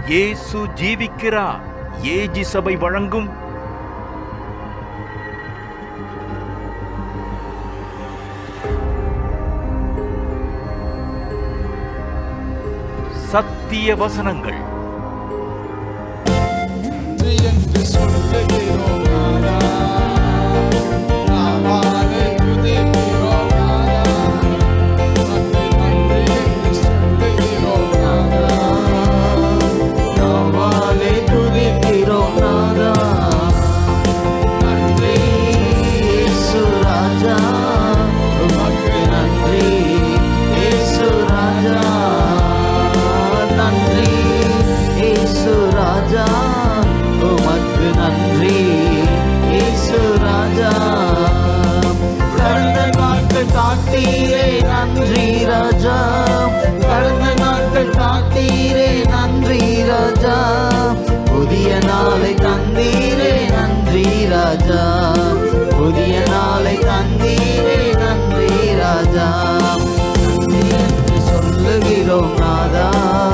இயேசு ஜீவிக்கிறார் ஏஜி சபை வழங்கும் சத்திய வசனங்கள் நன்றி என்று சொல்லுகிறோம் நாதா. நாவாலே துதிக்கிறோம் நாதா. உமக்கு நன்றி என்று சொல்லுகிறோம் நாதா. நாவாலே துதிக்கிறோம் நாதா. நன்றி இயேசு ராஜா. உமக்கு நன்றி இயேசு ராஜா. நன்றி இயேசு ராஜா உமக்கு நன்றி இயேசு ராஜா கடந்த நாட்கள் காத்தீரே நன்றி ராஜா கடந்த நாட்கள் காத்தீரே நன்றி ராஜா புதிய நாளை தந்தீரே நன்றி ராஜா புதிய நாளை தந்தீரே நன்றி ராஜா நன்றி என்று சொல்லுகிறோம் நாதா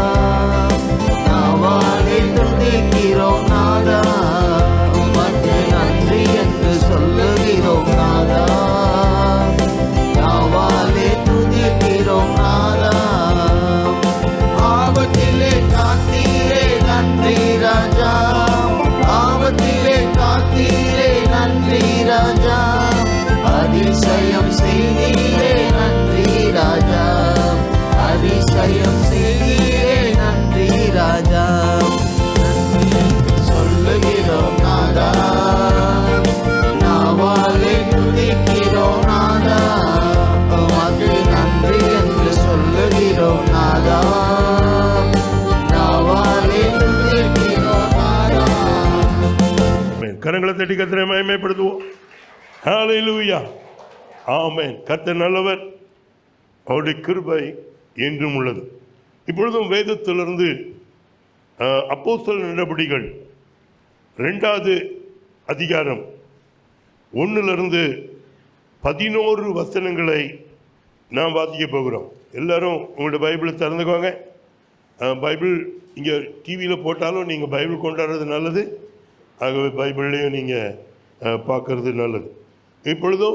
நாவாலே துதிக்கிறோம் நாதா உமக்கு நன்றி என்று சொல்லுகிறோம் நாதா நாவாலே துதிக்கிறோம் நாதா ஆபத்திலே காத்தீரே நன்றி ராஜா ஆபத்திலே காத்தீரே நன்றி ராஜா அதிசயம் செய்தீரே நன்றி ராஜா அதிசயம் செய்தீரே நன்றி ராஜா நன்றி என்று சொல்லுகிறோம் நாதா நாவாலே துதிக்கிறோம் நாதா உமக்கு நன்றி என்று சொல்லுகிறோம் நாதா நாவாலே துதிக்கிறோம் நாதா ஆமென். கரங்களை தட்டி கத்திரை மயமைப்படுத்துவோம் ஹalleluya ஆமென் கர்த்தர் நல்லவர் அவருடைய கிருபை என்றும் உள்ளது இப்பொழுதும் வேதத்திலிருந்து அப்போஸ்தல நடபடிகள் ரெண்டாவது அதிகாரம் ஒன்றிலிருந்து பதினோரு வசனங்களை நாம் வாசிக்க போகிறோம் எல்லாரும் உங்களோட பைபிளை திறந்துக்கோங்க அஹ், பைபிள் இங்கே டிவியில் போட்டாலும் நீங்கள் பைபிள் கொண்டாடுறது நல்லது ஆகவே பைபிள்லேயும் நீங்கள் பார்க்கறது நல்லது இப்பொழுதும்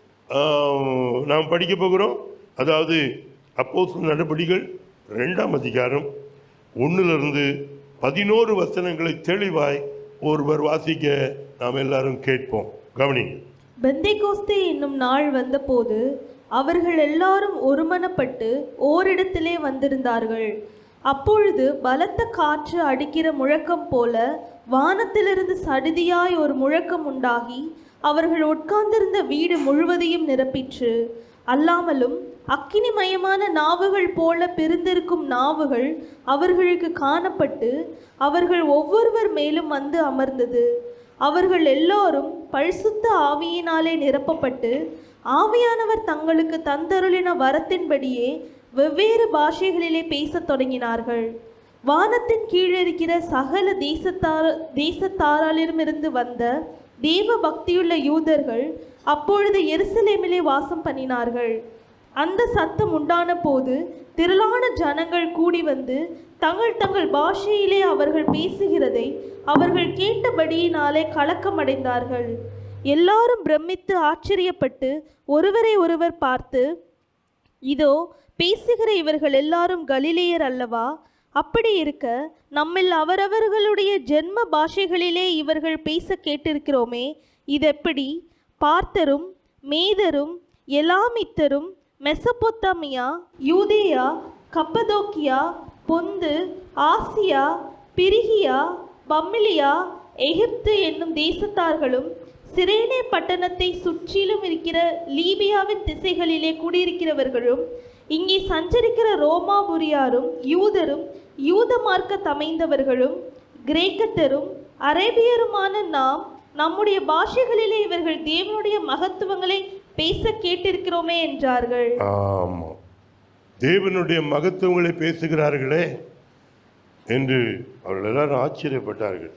ஆஹ், நாம் படிக்க போகிறோம் அதாவது அப்போஸ் நடபடிகள் ரெண்டாம் அதிகாரம் ஒன்றிலிருந்து பதினோரு வசனங்களை தெளிவாய் ஒருவர் வாசிக்க நாம் எல்லாரும் கேட்போம் கவனிங்க பெந்தைகோஸ்தே என்னும் நாள் வந்தபோது அவர்கள் எல்லாரும் ஒருமனப்பட்டு ஓரிடத்திலே வந்திருந்தார்கள் அப்பொழுது பலத்த காற்று அடிக்கிற முழக்கம் போல வானத்திலிருந்து சடிதியாய் ஒரு முழக்கம் உண்டாகி அவர்கள் உட்கார்ந்திருந்த வீடு முழுவதையும் நிரப்பிற்று அல்லாமலும் அக்கினிமயமான நாவுகள் போல பிரிந்திருக்கும் நாவுகள் அவர்களுக்கு காணப்பட்டு அவர்கள் ஒவ்வொருவர் மேலும் வந்து அமர்ந்தது அவர்கள் எல்லோரும் பரிசுத்த ஆவியினாலே நிரப்பப்பட்டு ஆவியானவர் தங்களுக்கு தந்தருளின வரத்தின்படியே வெவ்வேறு பாஷைகளிலே பேசத் தொடங்கினார்கள் வானத்தின் கீழிருக்கிற சகல தேசத்தார் தேசத்தாராலிருமிருந்து வந்த தேவ பக்தியுள்ள யூதர்கள் அப்பொழுது எருசலேமிலே வாசம் பண்ணினார்கள் அந்த சத்தம் உண்டான போது திரளான ஜனங்கள் கூடி வந்து தங்கள் தங்கள் பாஷையிலே அவர்கள் பேசுகிறதை அவர்கள் கேட்டபடியினாலே கலக்கமடைந்தார்கள் எல்லாரும் பிரமித்து ஆச்சரியப்பட்டு ஒருவரை ஒருவர் பார்த்து இதோ பேசுகிற இவர்கள் எல்லாரும் கலிலேயர் அல்லவா அப்படி இருக்க நம்மில் அவரவர்களுடைய ஜென்ம பாஷைகளிலே இவர்கள் பேச கேட்டிருக்கிறோமே இதெப்படி பார்த்தரும் மேதரும் எலாமித்தரும் மெசபொத்தாமியா யூதேயா கப்பதோக்கியா பொந்து ஆசியா பிரிகியா பம்மிலியா எகிப்து என்னும் தேசத்தார்களும் சிரேனே பட்டணத்தை சுற்றிலும் இருக்கிற லீபியாவின் திசைகளிலே குடியிருக்கிறவர்களும் இங்கே சஞ்சரிக்கிற ரோமாபுரியாரும் யூதரும் யூத மார்க்க தமைந்தவர்களும் கிரேக்கத்தரும் அரேபியருமான நாம் நம்முடைய பாஷைகளிலே இவர்கள் தேவனுடைய மகத்துவங்களை பேச கேட்டிருக்கிறோமே என்றார்கள் ஆமாம் தேவனுடைய மகத்துவங்களை பேசுகிறார்களே என்று அவர்கள் எல்லாரும் ஆச்சரியப்பட்டார்கள்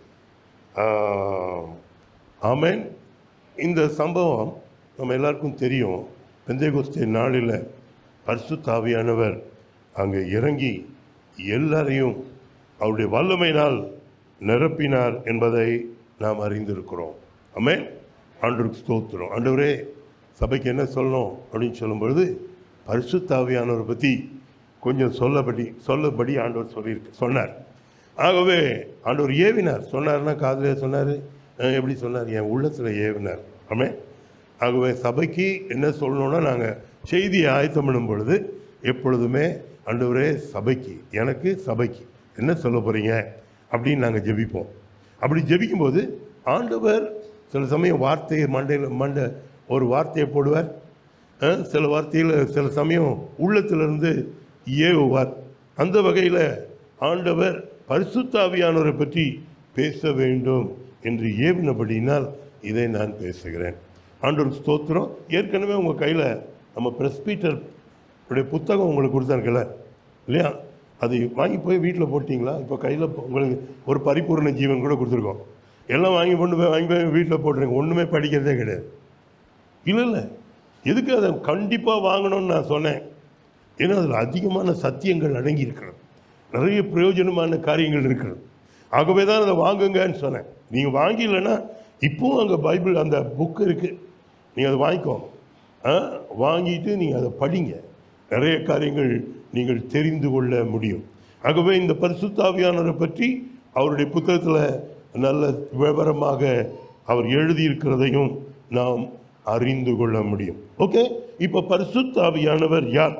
ஆம். ஆமென் இந்த சம்பவம் நம்ம எல்லாருக்கும் தெரியும் பெந்தைகோஸ்தே நாளில் பரிசுத்தாவியானவர் அங்கே இறங்கி எல்லாரையும் அவருடைய வல்லமையினால் நிரப்பினார் என்பதை நாம் அறிந்திருக்கிறோம் ஆமென் ஆண்டவருக்கு ஸ்தோத்திரம் ஆண்டவரே சபைக்கு என்ன சொல்லணும் அப்படின்னு சொல்லும் பொழுது பரிசுத்தாவியானவரை பற்றி கொஞ்சம் சொல்லபடி சொல்லபடி ஆண்டவர் சொல்லியிருக்கு சொன்னார் ஆகவே ஆண்டவர் ஏவினார் சொன்னார்னா காதில் சொன்னார் எப்படி சொன்னார் என் உள்ளத்தில் ஏவினார் ஆமென் ஆகவே சபைக்கு என்ன சொல்லணும்னா நாங்கள் செய்தியை ஆயத்தம் பண்ணும் பொழுது எப்பொழுதுமே ஆண்டவரே சபைக்கு எனக்கு சபைக்கு என்ன சொல்ல போகிறீங்க அப்படின்னு நாங்கள் ஜெபிப்போம் அப்படி ஜெபிக்கும்போது ஆண்டவர் சில சமயம் வார்த்தையை மண்டையில் மண்டை ஒரு வார்த்தையை போடுவார் அஹ், சில வார்த்தையில் சில சமயம் உள்ளத்திலிருந்து ஏவுவார் அந்த வகையில் ஆண்டவர் பரிசுத்தாவியானவரை பற்றி பேச வேண்டும் என்று ஏவினபடியினால் இதை நான் பேசுகிறேன் ஆண்டவருக்கு ஸ்தோத்திரம் ஏற்கனவே உங்கள் கையில் நம்ம பிரஸ்பீட்டர் உடைய புத்தகம் உங்களுக்கு கொடுத்தாருக்கல இல்லையா அது வாங்கி போய் வீட்டில் போட்டிங்களா இப்போ கையில் உங்களுக்கு ஒரு பரிபூர்ண ஜீவன் கூட கொடுத்துருக்கோம் எல்லாம் வாங்கி கொண்டு போய் வாங்கி போய் வீட்டில் போட்டுருங்க ஒன்றுமே படிக்கிறதே கிடையாது இல்லை இல்லை எதுக்கு அதை கண்டிப்பாக வாங்கணும்னு நான் சொன்னேன் ஏன்னா அதில் அதிகமான சத்தியங்கள் அடங்கி இருக்கிறது நிறைய பிரயோஜனமான காரியங்கள் இருக்கிறது ஆகவே தான் அதை வாங்குங்கன்னு சொன்னேன் நீங்கள் வாங்கிடலைன்னா இப்போவும் அங்கே பைபிள் அந்த புக் இருக்குது நீங்கள் அதை வாங்கிக்கோங்க ஆ, வாங்கிட்டு நீங்கள் அதை படிங்க நிறைய காரியங்கள் நீங்கள் தெரிந்து கொள்ள முடியும் ஆகவே இந்த பரிசுத்தாவியானவரை பற்றி அவருடைய புத்தகத்தில் நல்ல விவரமாக அவர் எழுதியிருக்கிறதையும் நாம் அறிந்து கொள்ள முடியும் ஓகே இப்போ பரிசுத்தாவியானவர் யார்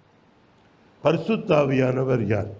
பரிசுத்தாவியானவர் யார்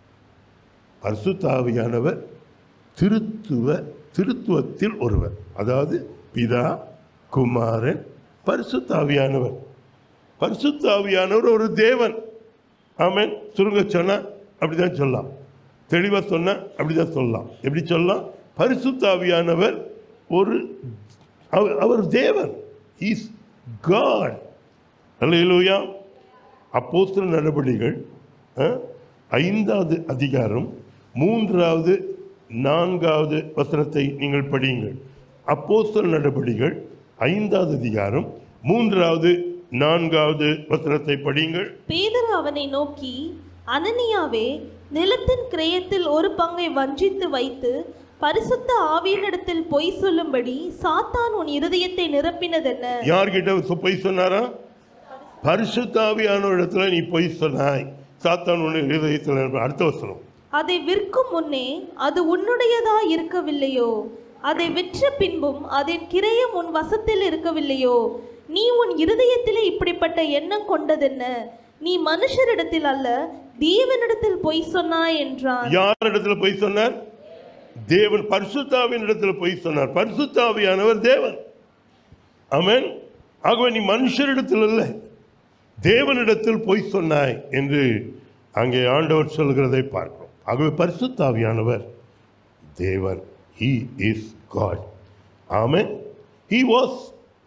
பரிசுத்தாவியானவர் திருத்துவ திருத்துவத்தில் ஒருவர் அதாவது பிதா குமாரன் பரிசுத்தாவியானவர் பரிசுத்தாவியானவர் ஒரு தேவன் ஆமென் சுருங்க சொன்னா அப்படிதான் சொல்லலாம் தெளிவாக சொன்னா அப்படிதான் சொல்லலாம் எப்படி சொல்லலாம் பரிசுத்தாவியானவர் ஒரு அவர் அவர் தேவன் இஸ் காட் அல்லேலூயா அப்போஸ்தல நடவடிக்கைகள் அஹ், ஐந்தாவது அதிகாரம் மூன்றாவது நான்காவது வசனத்தை நீங்கள் படியுங்கள் அப்போஸ்தல நடவடிக்கைகள் ஐந்தாவது அதிகாரம் மூன்றாவது நான்காவது வசனத்தை படியுங்கள் பேதுரு அவனை நோக்கி அனனியாவே நிலத்தின் கிரயத்தில் ஒரு பங்கை வஞ்சித்து வைத்து பரிசுத்த ஆவியனிடத்தில் பொய் சொல்லும்படி சாத்தான் உன் இருதயத்தை நிரப்பினதென்ன யார்கிட்ட சொ- பொய் சொன்னாரா பரிசுத்தாவியான இடத்துல நீ பொய் சொன்னாய் சாத்தான் உன்னை இருதயத்தில் நிரப்ப- அடுத்த வசனம் அதை விற்கும் முன்னே அது உன்னுடையதா இருக்கவில்லையோ அதை விற்ற பின்பும் அதன் கிரயம் உன் வசத்தில் இருக்கவில்லையோ நீ உன் இருதயத்திலே இப்படிப்பட்ட எண்ணம் கொண்டதென்ன நீ மனுஷரிடத்தில் அல்ல தேவனிடத்தில் பொய் சொன்னாய் என்றான் யார் இடத்துல பொய் சொன்னார் தேவன் பரிசுத்தாவின் இடத்துல பொய் சொன்னார் பரிசுத்தாவியானவர் தேவன் ஆமென் ஆகவே நீ மனுஷரிடத்தில் அல்ல தேவனிடத்தில் பொய் சொன்னாய் என்று அங்கே ஆண்டவர் சொல்கிறதை பார்க்கிறோம் ஆகவே பரிசுத்தாவியானவர் தேவன் ஹீ இஸ் காட் ஆமென் ஹீ வாஸ்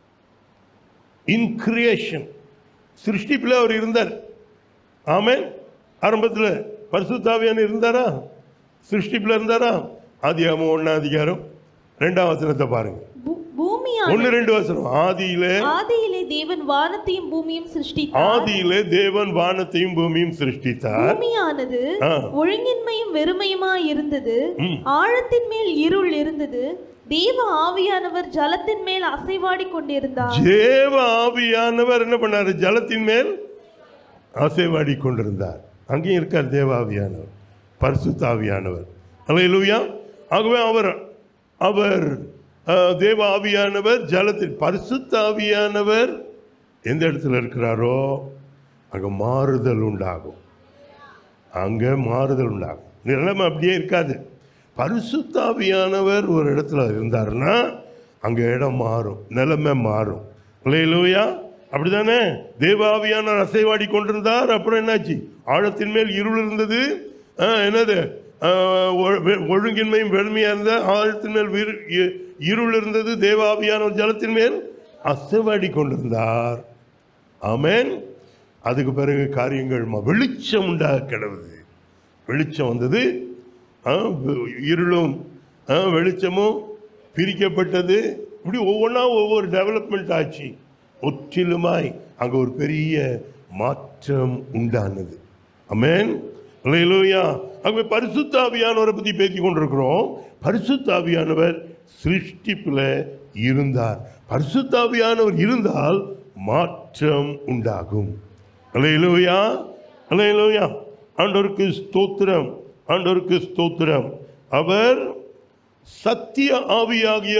இன் கிரியேஷன் சிருஷ்டிப்பில் அவர் இருந்தார் ஆமென் ஆரம்பத்தில் பரிசுத்தாவியான இருந்தாரா சிருஷ்டிப்பில் இருந்தாரா ஆதியாகமம் ஒன்றாம் அதிகாரம் ரெண்டாம் வசனத்தை பாருங்க பூ- பூமியான ஒன்று ரெண்டு வசனம் ஆதியிலே ஆதியிலே தேவன் வானத்தையும் பூமியும் சிருஷ்டித்தார் ஆதியிலே தேவன் வானத்தையும் பூமியும் சிருஷ்டித்தார் பூமியானது ஆ. ஒழுங்கின்மையும் வெறுமையுமா இருந்தது ம். ஆழத்தின் மேல் இருள் இருந்தது தேவ ஆவியானவர் ஜலத்தின் மேல் அசைவாடி கொண்டிருந்தார் தேவ ஆவியானவர் என்ன பண்ணாரு ஜலத்தின் மேல் அசைவாடி கொண்டிருந்தார் அங்கேயும் இருக்கார் தேவ ஆவியானவர் பரிசுத்த ஆவியானவர் அல்லேலூயா ஆகவே அவர் அவர் அஹ், தேவ ஆவியானவர் ஜலத்தில் பரிசுத்த ஆவியானவர் எந்த இடத்துல இருக்கிறாரோ அங்கே மாறுதல் உண்டாகும் அங்கே மாறுதல் உண்டாகும் நிலைமை அப்படியே இருக்காது பரிசுத்தாவியானவர் ஒரு இடத்துல இருந்தாருன்னா அங்கே இடம் மாறும் நிலைமை மாறும் இல்லையிலூயா அப்படிதானே தேவாவியானவர் அசைவாடி கொண்டிருந்தார் அப்புறம் என்னாச்சு ஆழத்தின் மேல் இருள் இருந்தது ஆ, என்னது ஆ, ஒ- வெ- ஒழுங்கின்மையும் வெறுமையா இருந்த ஆழத்தின் மேல் விரு- இ- இருள் இருந்தது தேவாவியானவர் ஜலத்தின் மேல் அசைவாடி கொண்டிருந்தார் ஆமென் அதுக்கு பிறகு காரியங்கள் ம- வெளிச்சம் உண்டாக கிடவுது வெளிச்சம் வந்தது ஆ, வெ- இருளும் ஆ, வெளிச்சமும் பிரிக்கப்பட்டது இப்படி ஒவ்வொன்றா ஒவ்வொரு டெவலப்மெண்ட் ஆச்சு முற்றிலுமாய் அங்கே ஒரு பெரிய மாற்றம் உண்டானது ஆமென் அல்லேலூயா ஆகவே பரிசுத்தாவியானவரை பற்றி பேசி கொண்டிருக்கிறோம் பரிசுத்தாவியானவர் சிருஷ்டிப்பில் இருந்தார் பரிசுத்தாவியானவர் இருந்தால் மாற்றம் உண்டாகும் அல்லேலூயா அல்லேலூயா ஆண்டவருக்கு ஸ்தோத்திரம் ஆண்டவருக்கு ஸ்தோத்திரம் அவர் சத்திய ஆவியாகிய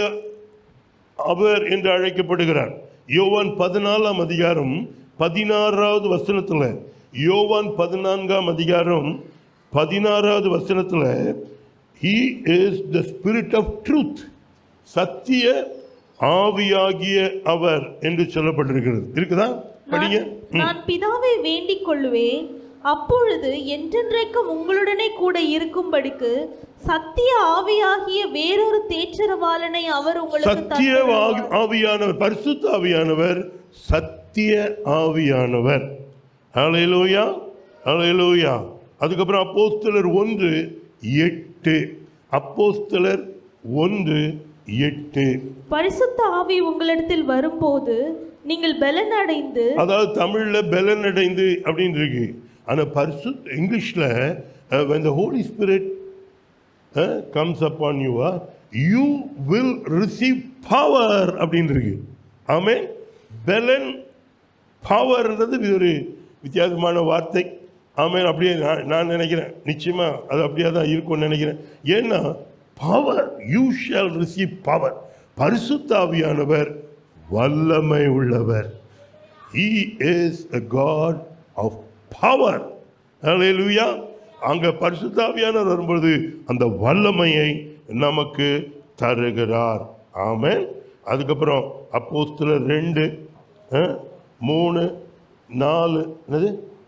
அவர் என்று அழைக்கப்படுகிறார் யோவான் பதினாலாம் அதிகாரம் பதினாறாவது வசனத்தில் யோவான் பதினான்காம் அதிகாரம் பதினாறாவது வசனத்தில் he is the spirit of truth சத்திய ஆவியாகிய அவர் என்று சொல்லப்பட்டிருக்கிறது இருக்குதா படிங்க நான்- நான் பிதாவை வேண்டிக் கொள்ளுவேன் அப்பொழுது என்றென்றைக்கும் உங்களுடனே கூட இருக்கும்படிக்கு சத்திய ஆவியாகிய வேறொரு தேற்றரவாளனை அவர் உங்களுக்கு சத்திய தந்தருளுவார். ஆவி- ஆவியானவர் பரிசுத்த ஆவியானவர் சத்திய ஆவியானவர் ஹalleluya ஹalleluya அதுக்கப்புறம் அப்போஸ்தலர் ஒன்று எட்டு அப்போஸ்தலர் ஒன்று எட்டு பரிசுத்த ஆவி உங்களிடத்தில் வரும்போது நீங்கள் பலன் அடைந்து அதாவது தமிழ்ல பலன் அடைந்து அப்படின்னு இருக்கு ஆனா பரிசு இங்கிலீஷ்ல uh, when the holy spirit uh, comes upon you uh, you will receive power அப்படின்னு இருக்கு ஆமே பலன் பவர்ன்றது இது ஒரு வித்தியாசமான வார்த்தை ஆமென் அப்படியே நான் நான் நினைக்கிறேன் நிச்சயமா அது அப்படியே தான் இருக்கும்னு நினைக்கிறேன் ஏன்னா power you shall receive power பரிசுத்தாவியானவர் வல்லமை உள்ளவர் He is a God of power. Hallelujah. அங்க பரிசுத்தாவியானவர் வரும்பொழுது அந்த வல்லமையை நமக்கு தருகிறார் ஆமென் அதுக்கப்புறம் அப்போஸ்தலர் ரெண்டு அஹ், மூணு நாலு என்னது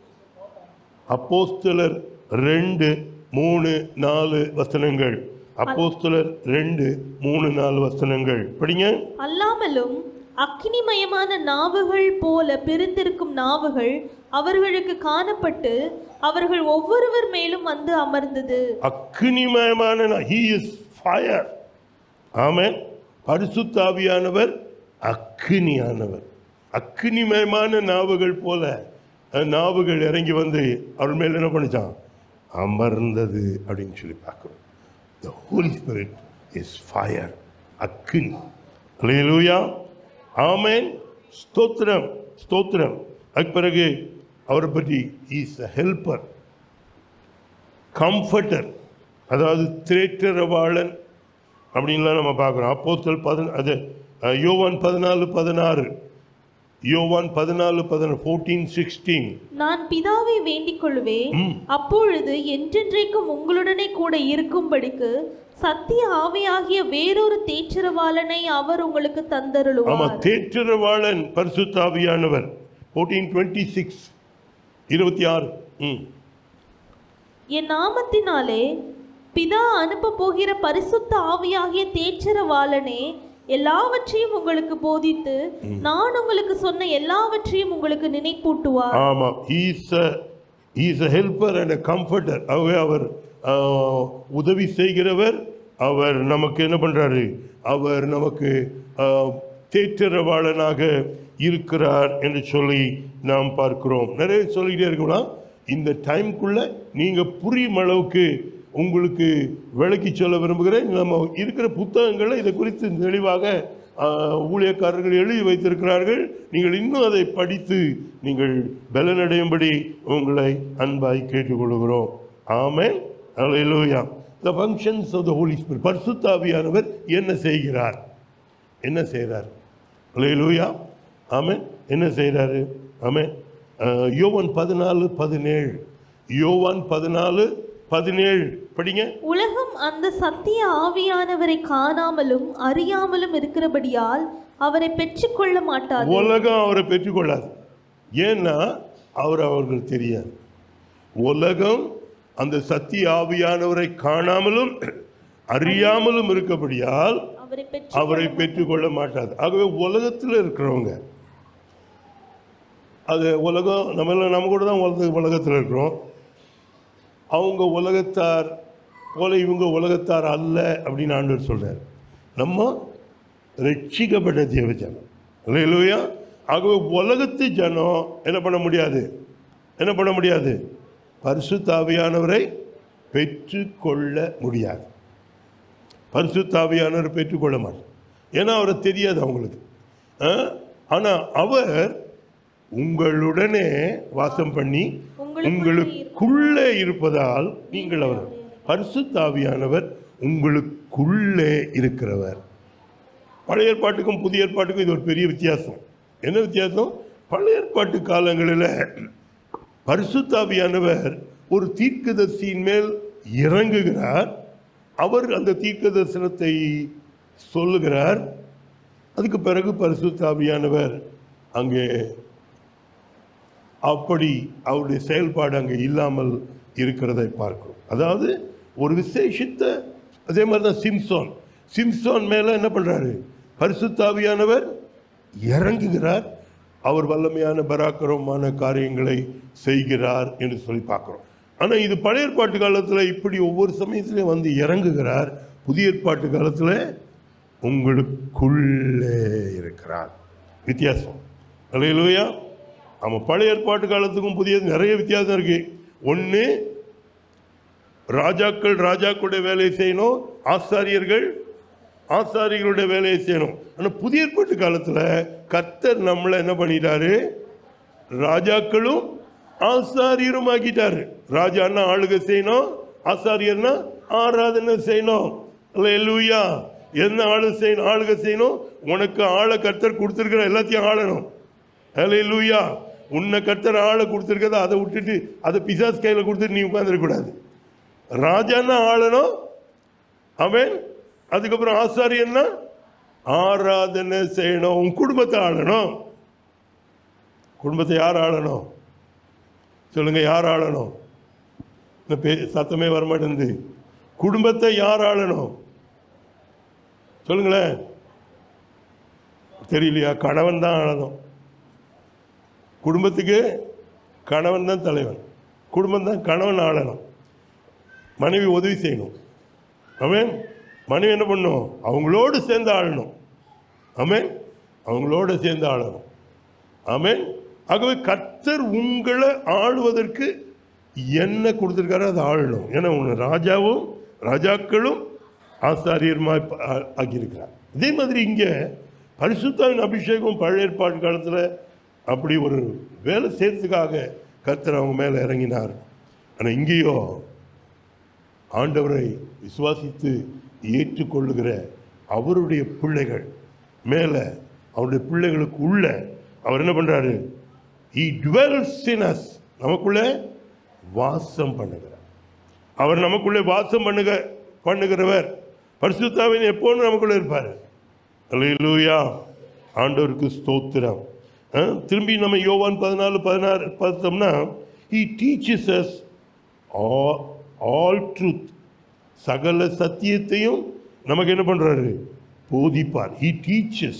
அப்போஸ்தலர் ரெண்டு மூணு நாலு வசனங்கள் அப்போஸ்தலர் ரெண்டு மூணு நாலு வசனங்கள் படிங்க அல்லாமலும் அக்கினிமயமான நாவுகள் போல பிரிந்திருக்கும் நாவுகள் அவர்களுக்கு காணப்பட்டு அவர்கள் ஒவ்வொருவர் மேலும் வந்து அமர்ந்தது அக்னிமயமான ஹீ இஸ் ஃபயர் ஆமென் பரிசுத்தாவியானவர் அக்னியானவர் அக்னிமயமான நாவுகள் போல அஹ், நாவுகள் இறங்கி வந்து அவர் மேல என்ன பண்ணிச்சான் அமர்ந்தது அப்படின்னு சொல்லி பார்க்கிறோம் the Holy Spirit is fire அக்னி அல்லேலூயா ஆமென் ஸ்தோத்திரம் ஸ்தோத்திரம் அதுக்கு பிறகு அவரை பற்றி இஸ் அ ஹெல்ப்பர் கம்ஃபர்டர் அதாவது திரேற்றரவாளன் அப்படின்லாம் நம்ம பார்க்குறோம் அப்போஸ்தல் பதின அது அஹ், யோவான் பதினாலு பதினாறு யோவான் பதினாலு பதினாறு ஃபோர்டீன் சிக்ஸ்டீன் நான் பிதாவை வேண்டிக் கொள்வேன் அப்பொழுது என்றென்றைக்கும் உங்களுடனே கூட இருக்கும்படிக்கு சத்திய ஆவியாகிய வேறொரு தேற்றரவாளனை அவர் உங்களுக்கு ஆமா தந்தருளுவார் தேற்றரவாளன் பரிசுத்தாவியானவர் ஃபோர்டீன் டுவெண்ட்டி சிக்ஸ் இருபத்தி ஆறு ம் என் நாமத்தினாலே பிதா அனுப்ப போகிற பரிசுத்த ஆவியாகிய தேற்றரவாளனே எல்லாவற்றையும் உங்களுக்கு போதித்து நான் உங்களுக்கு சொன்ன எல்லாவற்றையும் உங்களுக்கு நினைப்பூட்டுவார் ஆமாம் is is a helper and a comforter ஆகவே அவர் ஆஹ், உதவி செய்கிறவர் அவர் நமக்கு என்ன பண்ணுறாரு அவர் நமக்கு ஆஹ், தேற்றரவாளனாக இருக்கிறார் என்று சொல்லி நாம் பார்க்கிறோம் நிறைய சொல்லிக்கிட்டே இருக்கலாம் இந்த டைம்குள்ள நீங்கள் புரியும் அளவுக்கு உங்களுக்கு விளக்கி சொல்ல விரும்புகிறேன் நம்ம இருக்கிற புத்தகங்களில் இதை குறித்து தெளிவாக ஆஹ், ஊழியக்காரர்கள் எழுதி வைத்திருக்கிறார்கள் நீங்கள் இன்னும் அதை படித்து நீங்கள் பலனடையும்படி உங்களை அன்பாய் கேட்டுக்கொள்கிறோம் ஆமென் அல்லேலூயா the functions of the Holy Spirit பரிசுத்தாவியானவர் என்ன செய்கிறார் என்ன செய்கிறார் அல்லேலூயா ஆமென் என்ன செய்கிறாரு ஆமென் அஹ், யோவான் பதினாலு பதினேழு யோவான் பதினாலு பதினேழு படிங்க உலகம் அந்த சத்திய ஆவியானவரை காணாமலும் அறியாமலும் இருக்கிறபடியால் அவரை பெற்றுக்கொள்ள மாட்டாது உலகம் அவரை பெற்றுக்கொள்ளாது ஏன்னா அவர் அவர்கள் தெரியாது உலகம் அந்த சத்திய ஆவியானவரை காணாமலும் அறியாமலும் இருக்கபடியால் அவரை பெற்று அவரை பெற்றுக்கொள்ள மாட்டாது ஆகவே உலகத்தில் இருக்கிறவங்க அது உலகம் நம்ம எல்லாம் நம்ம கூட தான் உலக உலகத்தில் இருக்கிறோம் அவங்க உலகத்தார் போல இவங்க உலகத்தார் அல்ல அப்படின்னு ஆண்டவர் சொல்றார் நம்ம ரட்சிக்கப்பட்ட தேவ ஜனம் இல்லையா ஆகவே உலகத்து ஜனம் என்ன பண்ண முடியாது என்ன பண்ண முடியாது பரிசுத்தாவியானவரை பெற்றுக்கொள்ள முடியாது பரிசுத்தாவியானவரை பெற்றுக்கொள்ள மாட்டார் ஏன்னா அவரை தெரியாது அவங்களுக்கு ஆ? ஆனா அவர் உங்களுடனே வாசம் பண்ணி உங்களுக்குள்ளே உங்களுக்குள்ளே இருப்பதால் நீங்கள் அவர் பரிசுத்தாவியானவர் உங்களுக்குள்ளே இருக்கிறவர் பழைய ஏற்பாட்டுக்கும் புதிய ஏற்பாட்டுக்கும் இது ஒரு பெரிய வித்தியாசம் என்ன வித்தியாசம் பழைய ஏற்பாட்டு காலங்களில் பரிசுத்தாவியானவர் ஒரு தீர்க்கதரிசியின் மேல் இறங்குகிறார் அவர் அந்த தீர்க்க தரிசனத்தை சொல்லுகிறார் அதுக்கு பிறகு பரிசுத்தாவியானவர் அங்கே அப்படி அவருடைய செயல்பாடு அங்கே இல்லாமல் இருக்கிறதை பார்க்கிறோம் அதாவது ஒரு விசேஷித்த அதே மாதிரி தான் சிம்சோன் சிம்சோன் மேலே என்ன பண்ணுறாரு பரிசுத்தாவியானவர் இறங்குகிறார் அவர் வல்லமையான பராக்கிரமமான காரியங்களை செய்கிறார் என்று சொல்லி பார்க்குறோம் ஆனால் இது பழைய ஏற்பாட்டு காலத்தில் இப்படி ஒவ்வொரு சமயத்திலையும் வந்து இறங்குகிறார் புதிய ஏற்பாட்டு காலத்தில் உங்களுக்குள்ளே இருக்கிறார் வித்தியாசம் அல்லையிலூயா ஆமாம் பழைய ஏற்பாட்டு காலத்துக்கும் புதிய நிறைய வித்தியாசம் இருக்கு ஒன்று ராஜாக்கள் ராஜாக்களுடைய வேலையை செய்யணும் ஆசாரியர்கள் ஆசாரிகளுடைய வேலையை செய்யணும் ஆனால் புதிய ஏற்பாட்டு காலத்தில் கர்த்தர் நம்மளை என்ன பண்ணிட்டாரு ராஜாக்களும் ஆசாரியரும் ஆக்கிட்டாரு ராஜான்னா ஆளுகை செய்யணும் ஆசாரியர்னா ஆராதனை செய்யணும் அல்லேலூயா என்ன ஆளு செய்யணும் ஆளுகை செய்யணும் உனக்கு ஆளை கர்த்தர் கொடுத்துருக்கிற எல்லாத்தையும் ஆளணும் அல்லேலூயா உன்னை கர்த்தர் ஆளை கொடுத்துருக்கத அதை விட்டுட்டு அதை பிசாஸ் கையில் கொடுத்துட்டு நீ உட்காந்துருக்கூடாது ராஜான்னா ஆளணும் அவன் அதுக்கப்புறம் ஆசாரியன்னா ஆராதனை செய்யணும் உன் குடும்பத்தை ஆளணும் குடும்பத்தை யார் ஆளணும் சொல்லுங்க யார் ஆளணும் இந்த பே சத்தமே வரமாட்டேங்குது குடும்பத்தை யார் ஆளணும் சொல்லுங்களேன் தெரியலையா கணவன் தான் ஆளணும் குடும்பத்துக்கு கணவன் தான் தலைவன் குடும்பம் தான் கணவன் ஆளணும் மனைவி உதவி செய்யணும் அவன் மனைவி என்ன பண்ணும் அவங்களோடு சேர்ந்து ஆளணும் ஆமென் அவங்களோடு சேர்ந்து ஆளணும் ஆமென் ஆகவே கர்த்தர் உங்களை ஆளுவதற்கு என்ன கொடுத்துருக்காரோ அதை ஆளணும் ஏன்னா உன்னை ராஜாவும் ராஜாக்களும் ஆசாரியருமாய் ப- ஆ- ஆக்கியிருக்கிறார் இதே மாதிரி இங்கே பரிசுத்தாவின் அபிஷேகம் பழைய ஏற்பாடு காலத்தில் அப்படி ஒரு வேலை செய்யறதுக்காக கர்த்தர் அவங்க மேலே இறங்கினார் ஆனால் இங்கேயோ ஆண்டவரை விசுவாசித்து ஏற்றுக்கொள்ளுகிற அவருடைய பிள்ளைகள் மேலே அவருடைய பிள்ளைகளுக்கு உள்ள அவர் என்ன பண்றாரு he dwells in us நமக்குள்ளே வாசம் பண்ணுகிறார் அவர் நமக்குள்ளே வாசம் பண்ணுக பண்ணுகிறவர் பரிசுத்தாவின் எப்போதும் நமக்குள்ளே இருப்பார் அல்லேலூயா ஆண்டவருக்கு ஸ்தோத்திரம் ஆ, திரும்பி நம்ம யோவான் பதினாலு பதினாறு பார்த்தோம்னா he teaches us all all truth சகல சத்தியத்தையும் நமக்கு என்ன பண்றாரு போதிப்பார் he teaches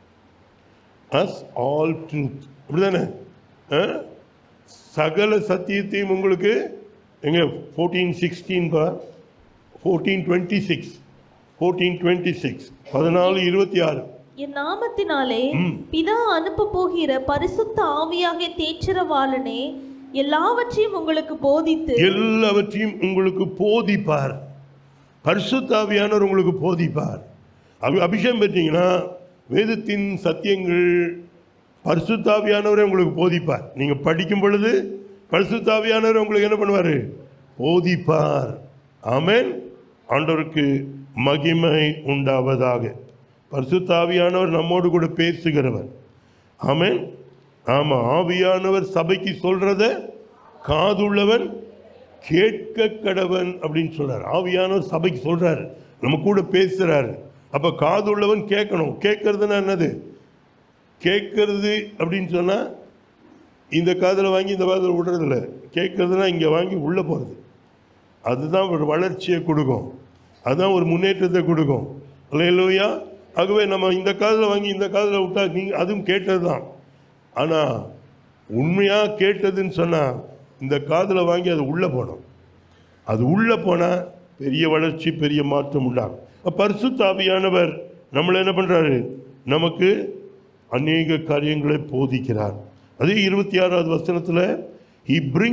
us all truth அப்படிதானே ஆ? சகல சத்தியத்தையும் உங்களுக்கு எங்க ஃபோர்டீன் சிக்ஸ்டீன் பா fourteen twenty six fourteen twenty six பதினாலு இருபத்தி ஆறு என் நாமத்தினாலே ம். பிதா அனுப்ப போகிற பரிசுத்த ஆவியாகிய தேற்றரவாளனே எல்லாவற்றையும் உங்களுக்கு போதித்து எல்லாவற்றையும் உங்களுக்கு போதிப்பார் பரிசுத்தாவியானவர் உங்களுக்கு போதிப்பார் அபி அபிஷேகம் பெற்றீங்கன்னா வேதத்தின் சத்தியங்கள் பரிசுத்தாவியானவரை உங்களுக்கு போதிப்பார் நீங்கள் படிக்கும் பொழுது பரிசுத்தாவியானவர் உங்களுக்கு என்ன பண்ணுவார் போதிப்பார் ஆமென் ஆண்டவருக்கு மகிமை உண்டாவதாக பரிசுத்தாவியானவர் நம்மோடு கூட பேசுகிறவர் ஆமென் ஆமா ஆவியானவர் சபைக்கு சொல்றத காதுள்ளவன் கேட்க கடவன் அப்படின்னு சொல்றார் ஆவியானவர் சபைக்கு சொல்றாரு நம்ம கூட பேசுறாரு அப்ப காதுள்ளவன் கேட்கணும் கேட்கறதுன்னா என்னது கேட்கறது அப்படின்னு சொன்னா இந்த காதில் வாங்கி இந்த காதில் விடுறதில்ல கேட்கறதுனா இங்கே வாங்கி உள்ளே போகிறது அதுதான் ஒரு வளர்ச்சியை கொடுக்கும் அதுதான் ஒரு முன்னேற்றத்தை கொடுக்கும் இல்லையா ஆகவே நம்ம இந்த காதில் வாங்கி இந்த காதில் விட்டா நீங்கள் அதுவும் கேட்டது தான் ஆனால் உண்மையாக கேட்டதுன்னு சொன்னால் இந்த காதில் வாங்கி அது உள்ளே போகணும் அது உள்ளே போனால் பெரிய வளர்ச்சி பெரிய மாற்றம் உண்டாகும் அப்ப பரிசுத்த ஆவியானவர் நம்மளை என்ன பண்ணுறாரு நமக்கு அநேக காரியங்களை போதிக்கிறார் அதே இருபத்தி ஆறாவது வசனத்தில் he brings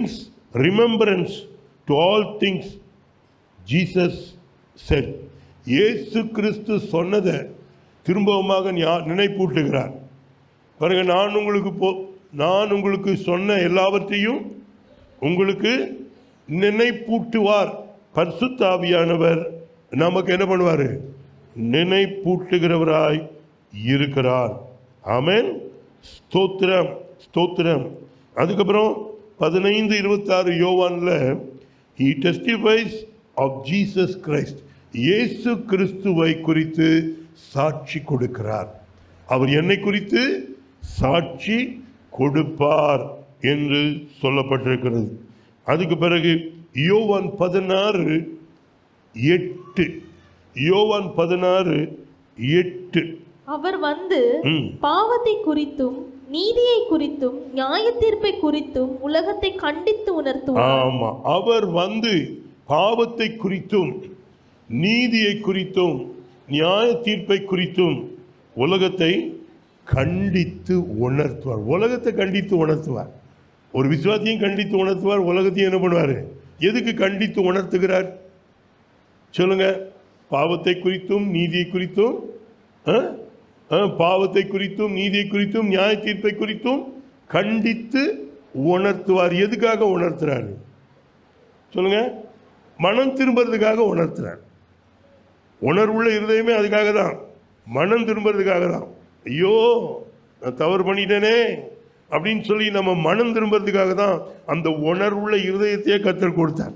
remembrance to all things Jesus said இயேசு கிறிஸ்து சொன்னதை திரும்பவுமாக ஞா- நினைப்பூட்டுகிறார் பாருங்க நான் உங்களுக்கு போ நான் உங்களுக்கு சொன்ன எல்லாவற்றையும் உங்களுக்கு நினைப்பூட்டுவார் பரிசுத்தாவியானவர் நமக்கு என்ன பண்ணுவார் நினைப்பூட்டுகிறவராய் இருக்கிறார் ஆமென் ஸ்தோத்திரம் ஸ்தோத்திரம் அதுக்கப்புறம் பதினைந்து இருபத்தாறு யோவான்ல he testifies of Jesus Christ இயேசு கிறிஸ்துவை குறித்து சாட்சி கொடுக்கிறார் அவர் என்னை குறித்து சாட்சி கொடுப்பார் என்று சொல்லப்பட்டிருக்கிறது அதுக்கு பிறகு யோவான் பதினாறு எட்டு யோவான் பதினாறு எட்டு அவர் வந்து ம். பாவத்தை குறித்தும் நீதியை குறித்தும் நியாய தீர்ப்பை குறித்தும் உலகத்தை கண்டித்து உணர்த்துவார் ஆமா அவர் வந்து பாவத்தை குறித்தும் நீதியை குறித்தும் நியாய தீர்ப்பை குறித்தும் உலகத்தை கண்டித்து உணர்த்துவார் உலகத்தை கண்டித்து உணர்த்துவார் ஒரு விசுவாசியும் கண்டித்து உணர்த்துவார் உலகத்தையும் என்ன பண்ணுவார் எதுக்கு கண்டித்து உணர்த்துகிறார் சொல்லுங்க பாவத்தை குறித்தும் நீதியை குறித்தும் ஆ? ஆ, பாவத்தை குறித்தும் நீதியை குறித்தும் நியாய தீர்ப்பை குறித்தும் கண்டித்து உணர்த்துவார் எதுக்காக உணர்த்துறாரு சொல்லுங்க மனம் திரும்புறதுக்காக உணர்த்துறார் உணர்வுள்ள இருதயமே அதுக்காக தான் மனம் திரும்புறதுக்காக தான் ஐயோ நான் தவறு பண்ணிட்டேனே அப்படின்னு சொல்லி நம்ம மனம் திரும்புறதுக்காக தான் அந்த உணர்வுள்ள இருதயத்தையே கத்தர் கொடுத்தார்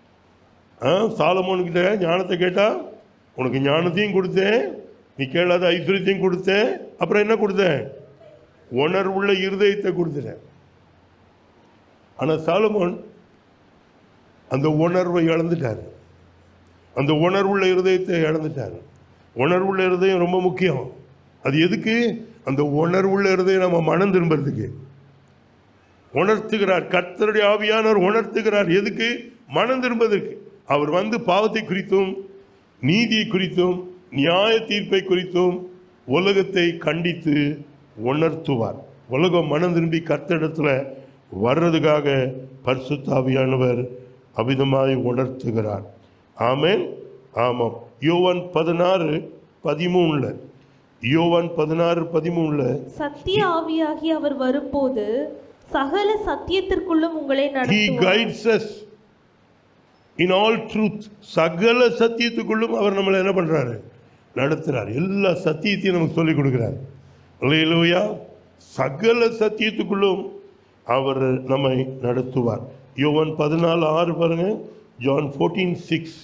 ஆ சாலமோனுக்கிட்ட ஞானத்தை கேட்டா உனக்கு ஞானத்தையும் கொடுத்தேன் நீ கேளாத ஐஸ்வர்யத்தையும் கொடுத்தேன் அப்புறம் என்ன கொடுத்தேன் உணர்வுள்ள இருதயத்தை கொடுத்துட்டேன் ஆனால் சாலமோன் அந்த உணர்வை இழந்துட்டார் அந்த உணர்வுள்ள இருதயத்தை இழந்துட்டார் உணர்வுள்ள இருதயம் ரொம்ப முக்கியம் அது எதுக்கு அந்த உணர்வுள்ள இருதயம் நம்ம மனம் திரும்புறதுக்கு உணர்த்துகிறார் கர்த்தருடைய ஆவியானவர் உணர்த்துகிறார் எதுக்கு மனம் திரும்புவதற்கு அவர் வந்து பாவத்தை குறித்தும் நீதியை குறித்தும் நியாய தீர்ப்பை குறித்தும் உலகத்தை கண்டித்து உணர்த்துவார் உலகம் மனம் திரும்பி கர்த்தரிடத்துல வர்றதுக்காக பரிசுத்தாவியானவர் அவிதமாய் உணர்த்துகிறார் ஆமென் ஆமாம் யோவான் பதினாறு பதிமூணுல யோவான் பதினாறு பதிமூணுல சத்திய ஆவியாகி அவர் வரும்போது சகல சத்தியத்திற்குள்ளும் உங்களை He நடத்துவார் guides us in all truth. சகல சத்தியத்துக்குள்ளும் அவர் நம்மளை என்ன பண்றாரு நடத்துறார் எல்லா சத்தியத்தையும் நமக்கு சொல்லிக் கொடுக்கிறார் அல்லேலூயா சகல சத்தியத்துக்குள்ளும் அவர் நம்மை நடத்துவார் யோவான் பதினாலு ஆறு பாருங்க ஜான் ஃபோர்டீன் சிக்ஸ்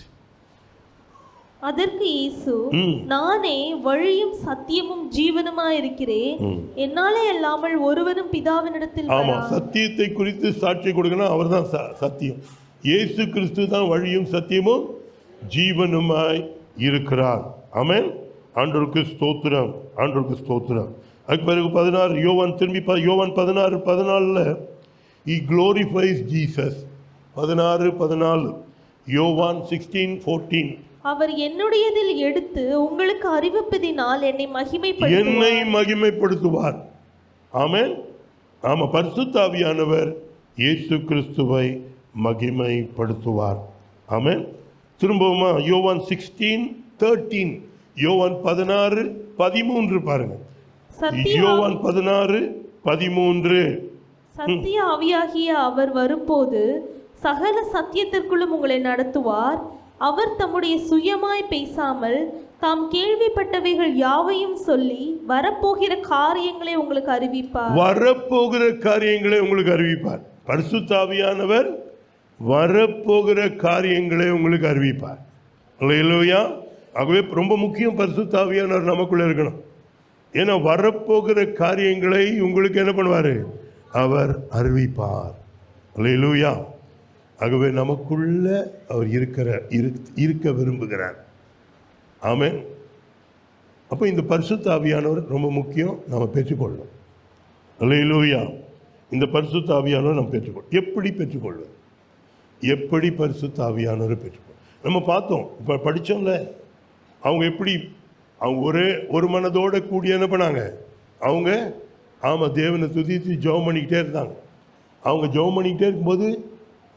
அதற்கு இயேசு ம். நானே வழியும் சத்தியமும் ஜீவனுமா இருக்கிறேன் ம். என்னாலே அல்லாமல் ஒருவரும் பிதாவினிடத்தில் ஆமா வரா சத்தியத்தை குறித்து சாட்சி கொடுக்கணும் அவர்தான் ச சத்தியம் இயேசு கிறிஸ்து தான் வழியும் சத்தியமும் ஜீவனுமாய் இருக்கிறார் ஆமென் ஆண்டவருக்கு ஸ்தோத்திரம் ஆண்டவருக்கு ஸ்தோத்திரம் அதுக்கு பிறகு பதினாறு யோவான் திரும்பி ப- யோவான் பதினாறு பதினாலில் இ க்ளோரிஃபைஸ் ஜீசஸ் பதினாறு பதினாலு யோவான் சிக்ஸ்டீன் ஃபோர்டீன் அவர் என்னுடையதில் எடுத்து உங்களுக்கு அறிவிப்பதினால் என்னை என்னை மகிமைப்படுத்துவார் மகிமைப்படுத்துவார் ஆமென் ஆமா பரிசுத்தாவியானவர் இயேசு கிறிஸ்துவை மகிமைப்படுத்துவார் ஆமென் திரும்பவுமா யோவான் சிக்ஸ்டீன் தேர்ட்டீன் யோவான் பதினாறு பதிமூன்று பாருங்க சத்திய யோவான் பதினாறு பதிமூன்று சத்திய ஆவியாகிய அவர் வரும்போது சகல சத்தியத்திற்குள்ளும் உங்களை நடத்துவார் அவர் தம்முடைய சுயமாய் பேசாமல் தாம் கேள்விப்பட்டவைகள் யாவையும் சொல்லி வரப்போகிற காரியங்களை உங்களுக்கு அறிவிப்பார் வரப்போகிற காரியங்களை உங்களுக்கு அறிவிப்பார் பரிசுத்தாவியானவர் வரப்போகிற காரியங்களை உங்களுக்கு அறிவிப்பார் இல்லையா ஆகவே ரொம்ப முக்கியம் பரிசுத்தாவியானவர் நமக்குள்ள இருக்கணும் ஏன்னா வரப்போகிற காரியங்களை உங்களுக்கு என்ன பண்ணுவார் அவர் அறிவிப்பார் இல்லையா ஆகவே நமக்குள்ள அவர் இருக்கிற இருக்- இருக்க விரும்புகிறார் ஆமென் அப்போ இந்த பரிசுத்த ஆவியானவர் ரொம்ப முக்கியம் நம்ம பெற்றுக்கொள்ளணும் அல்லேலூயா இந்த பரிசுத்த ஆவியானவர் நம்ம பெற்றுக்கொள் எப்படி பெற்றுக்கொள்வது எப்படி பரிசுத்த ஆவியானவரை பெற்றுக்கொள் நம்ம பார்த்தோம் இப்போ படித்தோம்ல அவங்க எப்படி அவங்க ஒரே ஒரு மனதோட கூடி என்ன பண்ணாங்க அவங்க ஆமாம் தேவனை துதித்து ஜெபம் பண்ணிக்கிட்டே இருந்தாங்க அவங்க ஜெபம் பண்ணிக்கிட்டே இருக்கும்போது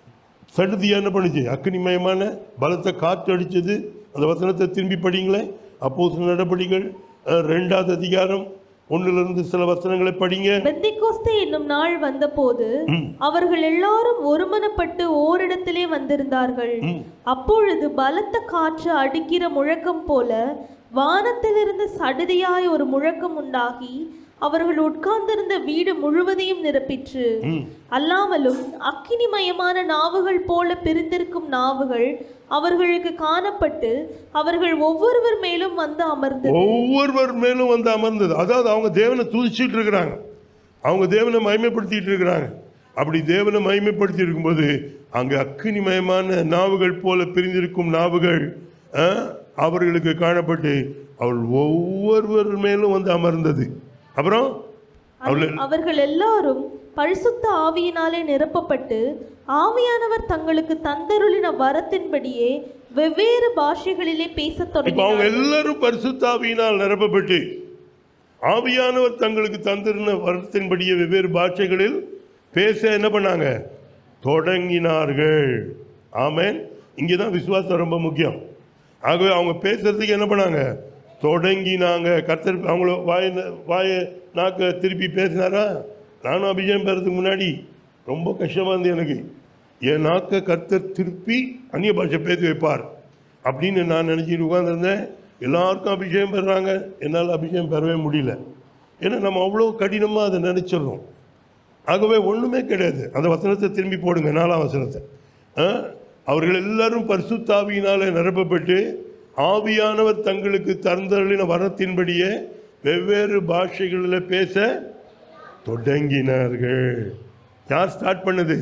சடுதியா என்ன பண்ணுச்சு அக்னிமயமான பலத்தை காற்று அடிச்சது அந்த வசனத்தை திரும்பி படிங்களேன் அப்போ நடபடிகள் அஹ், ரெண்டாவது அதிகாரம் ஒண்ணுல சில வசனங்களை படிங்க பெந்திகோஸ்தே என்னும் நாள் வந்தபோது அவர்கள் எல்லாரும் ஒருமனப்பட்டு ஓரிடத்திலே வந்திருந்தார்கள் அப்பொழுது பலத்த காற்று அடிக்கிற முழக்கம் போல வானத்திலிருந்து சடுதியாய் ஒரு முழக்கம் உண்டாகி அவர்கள் உட்கார்ந்திருந்த வீடு முழுவதையும் நிரப்பிற்று அல்லாமலும் அக்கினிமயமான நாவுகள் போல பிரிந்திருக்கும் நாவுகள் அவர்களுக்கு காணப்பட்டு அவர்கள் ஒவ்வொருவர் மேலும் வந்து அமர்ந்தது ஒவ்வொருவர் மேலும் வந்து அமர்ந்தது அதாவது அவங்க தேவனை துதிச்சிட்டு இருக்கிறாங்க அவங்க தேவனை மகிமைப்படுத்திட்டு இருக்கிறாங்க அப்படி தேவனை மகிமைப்படுத்தி இருக்கும்போது அங்கே அக்கினிமயமான நாவுகள் போல பிரிந்திருக்கும் நாவுகள் அஹ், அவர்களுக்கு காணப்பட்டு அவள் ஒவ்வொருவர் மேலும் வந்து அமர்ந்தது அப்புறம் அவள் அவர்கள் எல்லாரும் பரிசுத்த ஆவியினாலே நிரப்பப்பட்டு ஆவியானவர் தங்களுக்கு தந்தருளின வரத்தின்படியே வெவ்வேறு பாஷைகளிலே பேசத் இப்போ அவங்க தொடங்கினார்கள் எல்லாரும் பரிசுத்தாவியினால் நிரப்பப்பட்டு ஆவியானவர் தங்களுக்கு தந்திருந்த வரத்தின்படியே வெவ்வேறு பாஷைகளில் பேச என்ன பண்ணாங்க தொடங்கினார்கள் ஆமென் இங்கே தான் விசுவாசம் ரொம்ப முக்கியம் ஆகவே அவங்க பேசுறதுக்கு என்ன பண்ணாங்க தொடங்கினாங்க கத்தர் அவங்கள வாய வாய நாக்க திருப்பி பேசினாரா நானும் அபிஷேகம் பெறதுக்கு முன்னாடி ரொம்ப கஷ்டமாக இருந்தது எனக்கு என் நாக்க கர்த்தர் திருப்பி அந்நிய பாஷை பேசி வைப்பார் அப்படின்னு நான் நினச்சிட்டு உட்காந்துருந்தேன் எல்லாருக்கும் அபிஷேகம் பெறுறாங்க என்னால் அபிஷேகம் பெறவே முடியல ஏன்னா நம்ம அவ்வளோ கடினமாக அதை நினச்சிடுறோம் ஆகவே ஒன்றுமே கிடையாது அந்த வசனத்தை திரும்பி போடுங்க நாலாம் வசனத்தை ஆ? அவர்கள் எல்லாரும் பரிசுத்தாவியினாலே நிரப்பப்பட்டு ஆவியானவர் தங்களுக்கு தந்தருளின வரத்தின்படியே வெவ்வேறு பாஷைகளில் பேச தொடங்கினார்கள் யார் ஸ்டார்ட் பண்ணது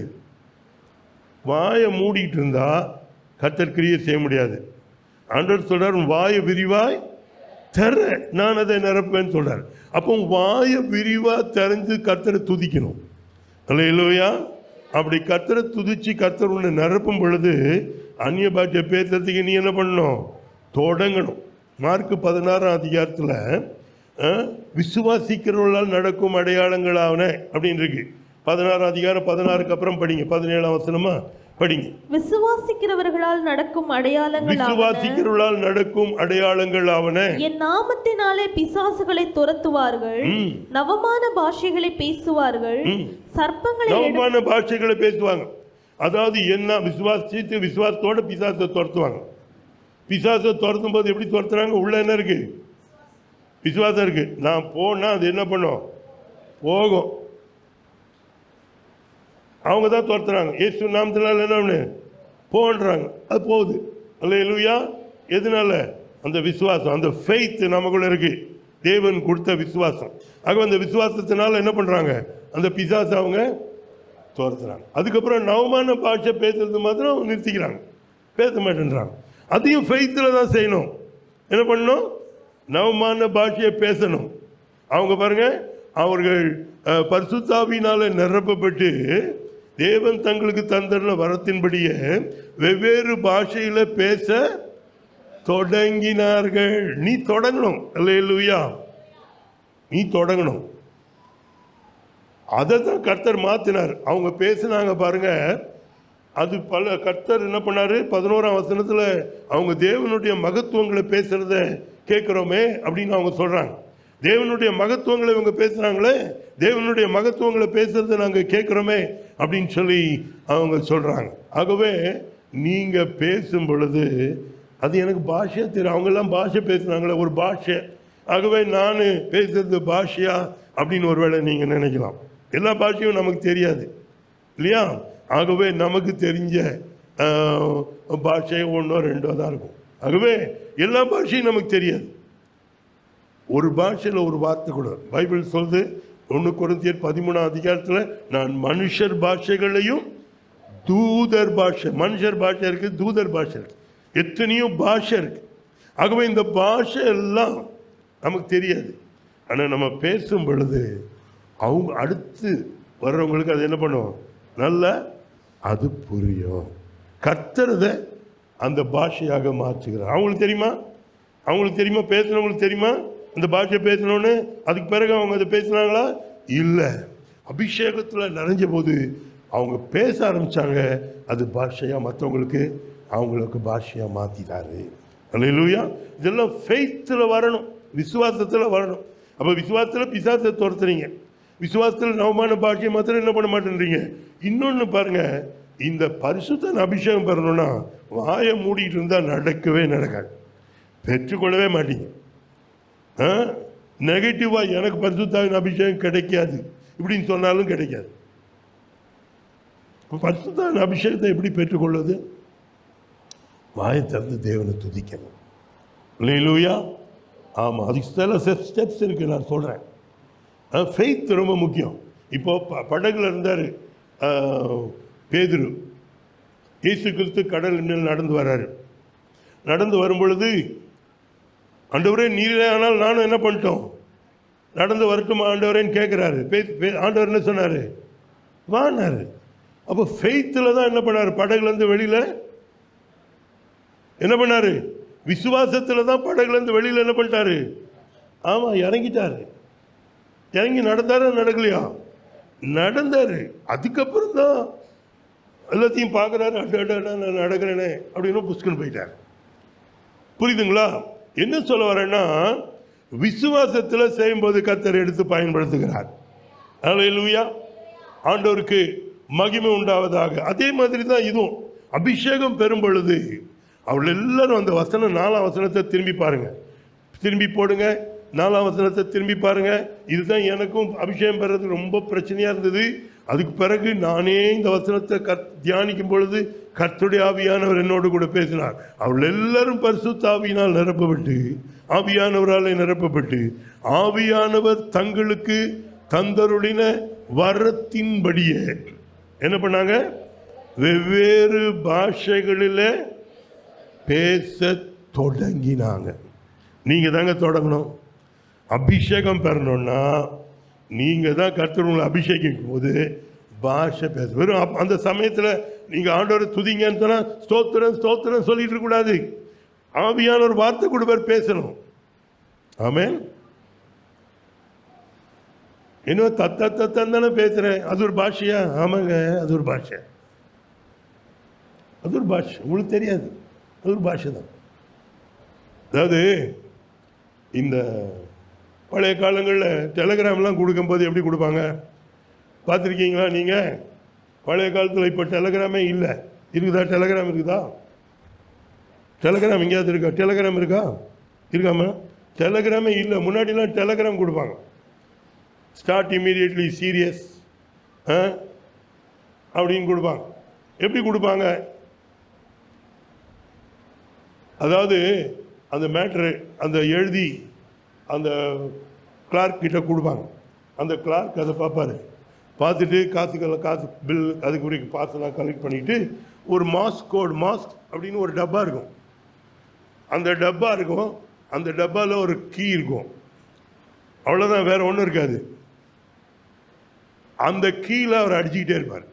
வாயை மூடிட்டு இருந்தா கர்த்தர் கிரியை செய்ய முடியாது ஆண்டவர் சொல்றார் "உன் வாயை விரிவாய் திற நான் அதை நிரப்பேன்னு சொல்றார் அப்போ வாயை விரிவா திறந்து கர்த்தரை துதிக்கணும் இல்லையா அப்படி கர்த்தரை துதிச்சு கர்த்தர் உன்னை நிரப்பும் பொழுது அந்நிய பாட்டிய பேசுறதுக்கு நீ என்ன பண்ணணும் தொடங்கணும் மார்க் பதினாறாம் அதிகாரத்தில் விசுவாசிக்கிறவர்களால் நடக்கும் அடையாளங்களாவன அப்படின்னு இருக்கு பதினாறாம் அதிகாரம் பதினாறுக்கு அப்புறம் படிங்க பதினேழாம் வசனமா படிங்க விசுவாசிக்கிறவர்களால் நடக்கும் அடையாளங்கள் விசுவாசிக்கிறவர்களால் நடக்கும் அடையாளங்கள் ஆவன என் நாமத்தினாலே பிசாசுகளை துரத்துவார்கள் ம். நவமான பாஷைகளை பேசுவார்கள் சர்ப்பங்களை எடு- நவமான பாஷைகளை பேசுவாங்க அதாவது என்ன விசுவாசித்து விசுவாசத்தோட பிசாசத்தை துரத்துவாங்க பிசாசை துரத்தும் போது எப்படி துரத்துறாங்க உள்ள என்ன இருக்கு விசுவாசம் இருக்கு நான் போனா அது என்ன பண்ணும் போகும் அவங்க தான் துரத்துறாங்க இயேசு நாமத்தினால என்ன பண்ணு போன்றாங்க அது போகுது அல்ல எதனால அந்த விசுவாசம் அந்த ஃபெய்த் நமக்குள்ள இருக்கு தேவன் கொடுத்த விசுவாசம் ஆக அந்த விசுவாசத்தினால என்ன பண்றாங்க அந்த பிசாசை அவங்க துரத்துறாங்க அதுக்கப்புறம் நவமான பாஷை பேசுறது மாத்திரம் நிறுத்திக்கிறாங்க பேச மாட்டேன்றாங்க அதையும் ஃபெய்த்தில் தான் செய்யணும் என்ன பண்ணணும் நவமான பாஷையை பேசணும் அவங்க பாருங்க அவர்கள் அஹ், பரிசுத்தாவினால நிரப்பப்பட்டு தேவன் தங்களுக்கு தந்தருள வரத்தின்படியே வெவ்வேறு பாஷையில பேச தொடங்கினார்கள் நீ தொடங்கணும் அல்லேலூயா நீ தொடங்கணும் அதை தான் கர்த்தர் மாத்தினார் அவங்க பேசினாங்க பாருங்க அது பல கர்த்தர் என்ன பண்ணாரு பதினோராம் வசனத்துல அவங்க தேவனுடைய மகத்துவங்களை பேசுறத கேட்குறோமே அப்படின்னு அவங்க சொல்றாங்க தேவனுடைய மகத்துவங்களை இவங்க பேசுறாங்களே தேவனுடைய மகத்துவங்களை பேசுறத நாங்க கேட்குறோமே அப்படின்னு சொல்லி அவங்க சொல்றாங்க ஆகவே நீங்க பேசும் பொழுது அது எனக்கு பாஷையா தெரியும் அவங்கெல்லாம் பாஷை பேசுனாங்களே ஒரு பாஷை ஆகவே நான் பேசுறது பாஷையா அப்படின்னு ஒருவேளை நீங்க நினைக்கலாம் எல்லா பாஷையும் நமக்கு தெரியாது இல்லையா ஆகவே நமக்கு தெரிஞ்ச ஆஹ், பாஷை ஒன்றோ ரெண்டோ தான் இருக்கும் ஆகவே எல்லா பாஷையும் நமக்கு தெரியாது ஒரு பாஷையில் ஒரு வார்த்தை கூட பைபிள் சொல்லுது ஒன்று குருந்தியர் பதிமூணாம் அதிகாரத்தில் நான் மனுஷர் பாஷைகளையும் தூதர் பாஷை மனுஷர் பாஷை இருக்கு தூதர் பாஷை இருக்கு எத்தனையோ பாஷை இருக்கு ஆகவே இந்த பாஷை எல்லாம் நமக்கு தெரியாது ஆனால் நம்ம பேசும் பொழுது அவங்க அடுத்து வர்றவங்களுக்கு அது என்ன பண்ணும் நல்லா அது புரியும் கத்துறத அந்த பாஷையாக மாற்றுகிறார் அவங்களுக்கு தெரியுமா அவங்களுக்கு தெரியுமா பேசுனவங்களுக்கு தெரியுமா அந்த பாஷை பேசினோன்னு அதுக்கு பிறகு அவங்க அதை பேசினாங்களா இல்லை அபிஷேகத்தில் நிறைஞ்ச போது அவங்க பேச ஆரம்பிச்சாங்க அது பாஷையா மற்றவங்களுக்கு அவங்களுக்கு பாஷையா மாத்திட்டாரு அல்லேலூயா இதெல்லாம் ஃபெய்த்தில் வரணும் விசுவாசத்தில் வரணும் அப்போ விசுவாசத்தில் பிசாசத்தை துரத்துறீங்க விசுவாசத்தில் நவமான பாஷையை மாத்திரம் என்ன பண்ண மாட்டேன்றீங்க இன்னொன்று பாருங்க இந்த பரிசுத்தன் அபிஷேகம் பெறணும்னா வாயை மூடிட்டு இருந்தால் நடக்கவே நடக்காது பெற்றுக்கொள்ளவே மாட்டீங்க நெகட்டிவாக எனக்கு பரிசுத்தாவின் அபிஷேகம் கிடைக்காது இப்படின்னு சொன்னாலும் கிடைக்காது இப்ப பரிசுத்தாவின் அபிஷேகத்தை எப்படி பெற்றுக்கொள்வது வாயை திறந்து தேவனை துதிக்கணும் இல்லையா ஆமாம் அதுக்கு சில ஸ்டெப்ஸ் இருக்குது நான் சொல்கிறேன் ஃபெய்த் ரொம்ப முக்கியம் இப்போ ப- படகுல இருந்தார் பேதுரு இயேசு கிறிஸ்து கடல் மேல் நடந்து வராரு நடந்து வரும் பொழுது ஆண்டவரே நீரே ஆனால் நானும் என்ன பண்ணிட்டோம் நடந்து வரட்டுமா ஆண்டவரேன்னு கேட்குறாரு ஆண்டவர் என்ன சொன்னார் வானாரு அப்போ ஃபெய்த்தில் தான் என்ன பண்ணார் படகுலேருந்து வெளியில் என்ன பண்ணாரு விசுவாசத்தில் தான் படகுலேருந்து வெளியில் என்ன பண்ணிட்டாரு ஆமாம் இறங்கிட்டாரு இறங்கி நடந்தாரா நடக்கலையா நடந்தாரு அதுக்கப்புறம் தான் எல்லாத்தையும் பார்க்குறாரு அட அட அட, நான் நடக்கிறேனே அப்படின்னு புஷ்கன் போயிட்டார் புரியுதுங்களா என்ன சொல்ல வரேன்னா விசுவாசத்தில் செய்யும்போது கத்தர் எடுத்து பயன்படுத்துகிறார் அல்லேலூயா ஆண்டவருக்கு மகிமை உண்டாவதாக அதே மாதிரி தான் இதுவும் அபிஷேகம் பெறும் பொழுது அவள் எல்லாரும் அந்த வசனம் நாலாம் வசனத்தை திரும்பி பாருங்க திரும்பி போடுங்க நாலாம் வசனத்தை திரும்பி பாருங்க இதுதான் எனக்கும் அபிஷேகம் பெறதுக்கு ரொம்ப பிரச்சனையா இருந்தது அதுக்கு பிறகு நானே இந்த வசனத்தை கத் தியானிக்கும் பொழுது கர்த்தருடைய ஆவியானவர் என்னோடு கூட பேசினார் அவள் எல்லாரும் பரிசுத்த ஆவியினால் நிரப்பப்பட்டு ஆவியானவராலே நிரப்பப்பட்டு ஆவியானவர் தங்களுக்கு தந்தருளின வரத்தின்படியே என்ன பண்ணாங்க வெவ்வேறு பாஷைகளில் பேச தொடங்கினாங்க நீங்க தாங்க தொடங்கணும் அபிஷேகம் பெறணும்னா நீங்க தான் கர்த்தர் உங்களை அபிஷேகிக்கும் போது பாஷை பேச வெறும் அப்ப- அந்த சமயத்தில் நீங்க ஆண்டவரை துதிங்கன்னு சொன்னா ஸ்தோத்திரம் ஸ்தோத்திரம் சொல்லிட்டு இருக்க கூடாது ஆவியான ஒரு வார்த்தை கூட பேர் பேசணும் ஆமென் இன்னும் தத்த தத்தன்னு தானே பேசுறேன் அது ஒரு பாஷையா ஆமாங்க அது ஒரு பாஷை அது ஒரு பாஷை உங்களுக்கு தெரியாது அது ஒரு பாஷை தான் அதாவது இந்த பழைய காலங்களில் டெலகிராம்லாம் கொடுக்கும்போது எப்படி கொடுப்பாங்க பார்த்துருக்கீங்களா நீங்கள் பழைய காலத்தில் இப்போ டெலகிராமே இல்லை இருக்குதா டெலகிராம் இருக்குதா டெலகிராம் எங்கேயாவது இருக்கா டெலகிராம் இருக்கா இருக்காம டெலகிராமே இல்லை முன்னாடிலாம் டெலகிராம் கொடுப்பாங்க ஸ்டார்ட் இமீடியட்லி சீரியஸ் அப்படின்னு கொடுப்பாங்க எப்படி கொடுப்பாங்க அதாவது அந்த மேட்ரு அந்த எழுதி அந்த கிளார்க் கிட்ட கொடுப்பாங்க அந்த கிளார்க் அதை பார்ப்பாரு பார்த்துட்டு காசுக்கெல்லாம் காசு பில் அதுக்குரிய காசெல்லாம் கலெக்ட் பண்ணிட்டு ஒரு மாஸ்க் கோட் மாஸ்க் அப்படின்னு ஒரு டப்பா இருக்கும் அந்த டப்பா இருக்கும் அந்த டப்பாவில் ஒரு கீ இருக்கும் அவ்வளோதான் வேற ஒன்றும் இருக்காது அந்த கீழே அவர் அடிச்சுக்கிட்டே இருப்பார்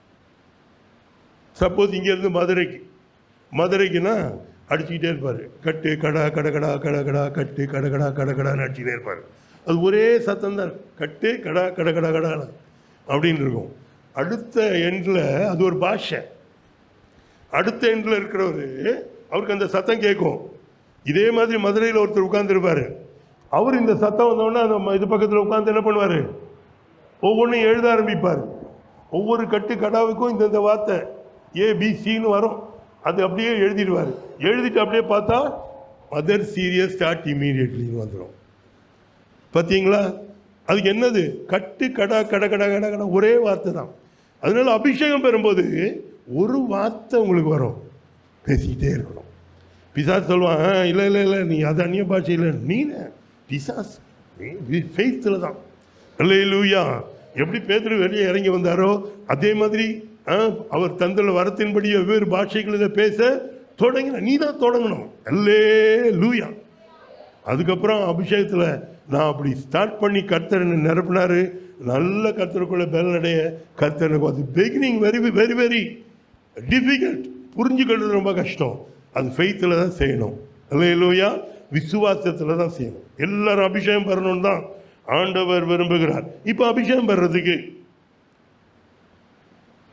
சப்போஸ் இங்கேருந்து மதுரைக்கு மதுரைக்குன்னா அடிச்சுக்கிட்டே இருப்பார் கட்டு கடா கட கடா கட கடா கட்டு கட கடா கட கடான்னு அடிச்சுக்கிட்டே இருப்பார் அது ஒரே சத்தம் தான் கட்டு கடா கட கடா கடா அப்படின்னு இருக்கும் அடுத்த எண்டில் அது ஒரு பாஷை அடுத்த எண்டில் இருக்கிறவர் அவருக்கு அந்த சத்தம் கேட்கும் இதே மாதிரி மதுரையில் ஒருத்தர் உட்கார்ந்திருப்பாரு அவர் இந்த சத்தம் வந்தோடனே அந்த ம- இது பக்கத்தில் உட்கார்ந்து என்ன பண்ணுவார் ஒவ்வொன்றும் எழுத ஆரம்பிப்பார் ஒவ்வொரு கட்டு கடாவுக்கும் இந்த இந்த வார்த்தை ஏ பி சின்னு வரும் அது அப்படியே எழுதிடுவார் எழுதிட்டு அப்படியே பார்த்தா மதர் சீரியஸ் ஸ்டார்ட் இமீடியட்லின்னு வந்துடும் பார்த்தீங்களா அதுக்கு என்னது கட்டு கடா கட கட கட கட ஒரே வார்த்தை தான் அதனால அபிஷேகம் பெறும்போது ஒரு வார்த்தை உங்களுக்கு வரும் பேசிக்கிட்டே இருக்கணும் பிசாஸ் சொல்லுவான் "ஆ, இல்லை இல்லை இல்லை நீ அது அந்நிய பாஷையில் நீ பிசாஸ் ஃபெய்த்தில் தான் இல்லை லூயா எப்படி பேதுரு வெளியே இறங்கி வந்தாரோ அதே மாதிரி ஆ, அவர் தந்துள்ள வரத்தின்படி வெவ்வேறு பாஷைகளில் பேச தொடங்கின நீ தான் தொடங்கணும் அல்லே லூயா அதுக்கப்புறம் அபிஷேகத்தில் நான் அப்படி ஸ்டார்ட் பண்ணி கர்த்தர் என்னை நிரப்பினாரு நல்ல கர்த்தருக்குள்ள பலனடைய கர்த்தர் எனக்கு அது beginning very very very difficult புரிஞ்சுக்கிறது ரொம்ப கஷ்டம் அது ஃபெய்த்தில் தான் செய்யணும் அல்லையா விசுவாசத்தில் தான் செய்யணும் எல்லாரும் அபிஷேகம் பெறணும் தான் ஆண்டவர் விரும்புகிறார் இப்போ அபிஷேகம் பெறதுக்கு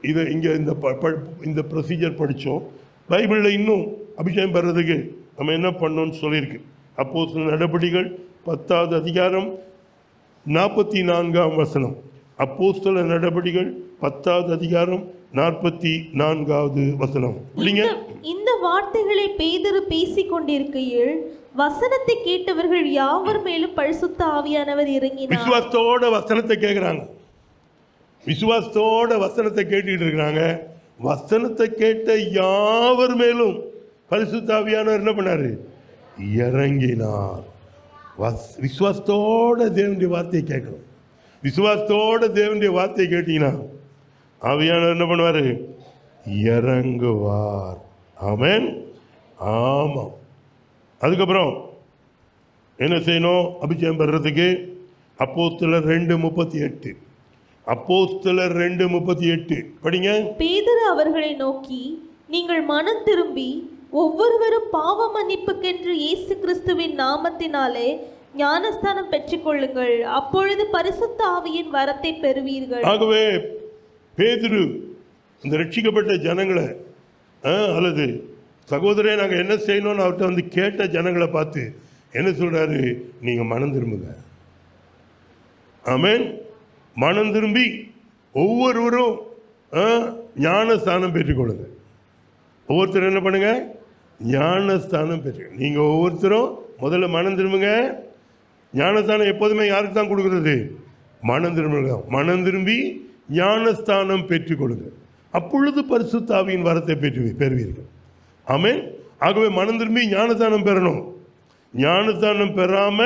இதை இங்கே இந்த ப- ப- இந்த ப்ரொசீஜர் படித்தோம் பைபிளில் இன்னும் அபிஷேகம் பெறதுக்கு நம்ம என்ன பண்ணோம்னு சொல்லியிருக்கு அப்போ சில நடபடிகள் பத்தாவது அதிகாரம் நாற்பத்தி நான்காம் வசனம் அப்போஸ்தல நடபடிகள் பத்தாவது அதிகாரம் நாற்பத்தி நான்காவது வசனம் படிங்க இந்த- இந்த வார்த்தைகளை பேதுரு பேசிக் கொண்டிருக்கையில் வசனத்தை கேட்டவர்கள் யாவர் மேலும் பரிசுத்த ஆவியானவர் இறங்கினார் விசுவாசத்தோட வசனத்தை கேட்குறாங்க விசுவாசத்தோட வசனத்தை கேட்டுக்கிட்டு இருக்கிறாங்க வசனத்தை கேட்ட யாவர் மேலும் பரிசுத்தாவியானவர் என்ன பண்ணாரு இறங்கினார் வஸ் விசுவாசத்தோட தேவனுடைய வார்த்தையை கேட்கணும் விசுவாசத்தோட தேவனுடைய வார்த்தையை கேட்டீங்கன்னா ஆவியானவர் என்ன பண்ணுவார் இறங்குவார் ஆமென் ஆமாம் அதுக்கப்புறம் என்ன செய்யணும் அபிஷேகம் பெறதுக்கு அப்போஸ்தலர் ரெண்டு முப்பத்தி எட்டு அப்போஸ்தலர் ரெண்டு முப்பத்தி எட்டு படிங்க பேதுரு அவர்களை நோக்கி நீங்கள் மனம் திரும்பி ஒவ்வொருவரும் பாவ மன்னிப்புக்கென்று இயேசு கிறிஸ்துவின் நாமத்தினாலே ஞானஸ்தானம் பெற்றுக்கொள்ளுங்கள் அப்பொழுது பரிசுத்த ஆவியின் வரத்தை பெறுவீர்கள் ஆகவே பேதுரு இந்த ரட்சிக்கப்பட்ட ஜனங்களை ஆ, அல்லது சகோதரே நாங்கள் என்ன செய்யணும்னு அவர்கிட்ட வந்து கேட்ட ஜனங்களை பார்த்து என்ன சொல்றாரு நீங்கள் மனம் திரும்புங்க ஆமென் மனம் திரும்பி ஒவ்வொருவரும் ஆ, ஞானஸ்தானம் பெற்றுக்கொள்ளுங்க ஒவ்வொருத்தரும் என்ன பண்ணுங்க ஞானஸ்தானம் பெற்று நீங்கள் ஒவ்வொருத்தரும் முதல்ல மனம் திரும்புங்க ஞானஸ்தானம் எப்போதுமே யாருக்கு தான் கொடுக்குறது மனம் திரும்புங்க மனம் திரும்பி ஞானஸ்தானம் பெற்றுக்கொள்ளுங்க அப்பொழுது பரிசுத்தாவியின் வரத்தை பெற்று பெறுவீர்கள் ஆமென் ஆகவே மனம் திரும்பி ஞானஸ்தானம் பெறணும் ஞானஸ்தானம் பெறாம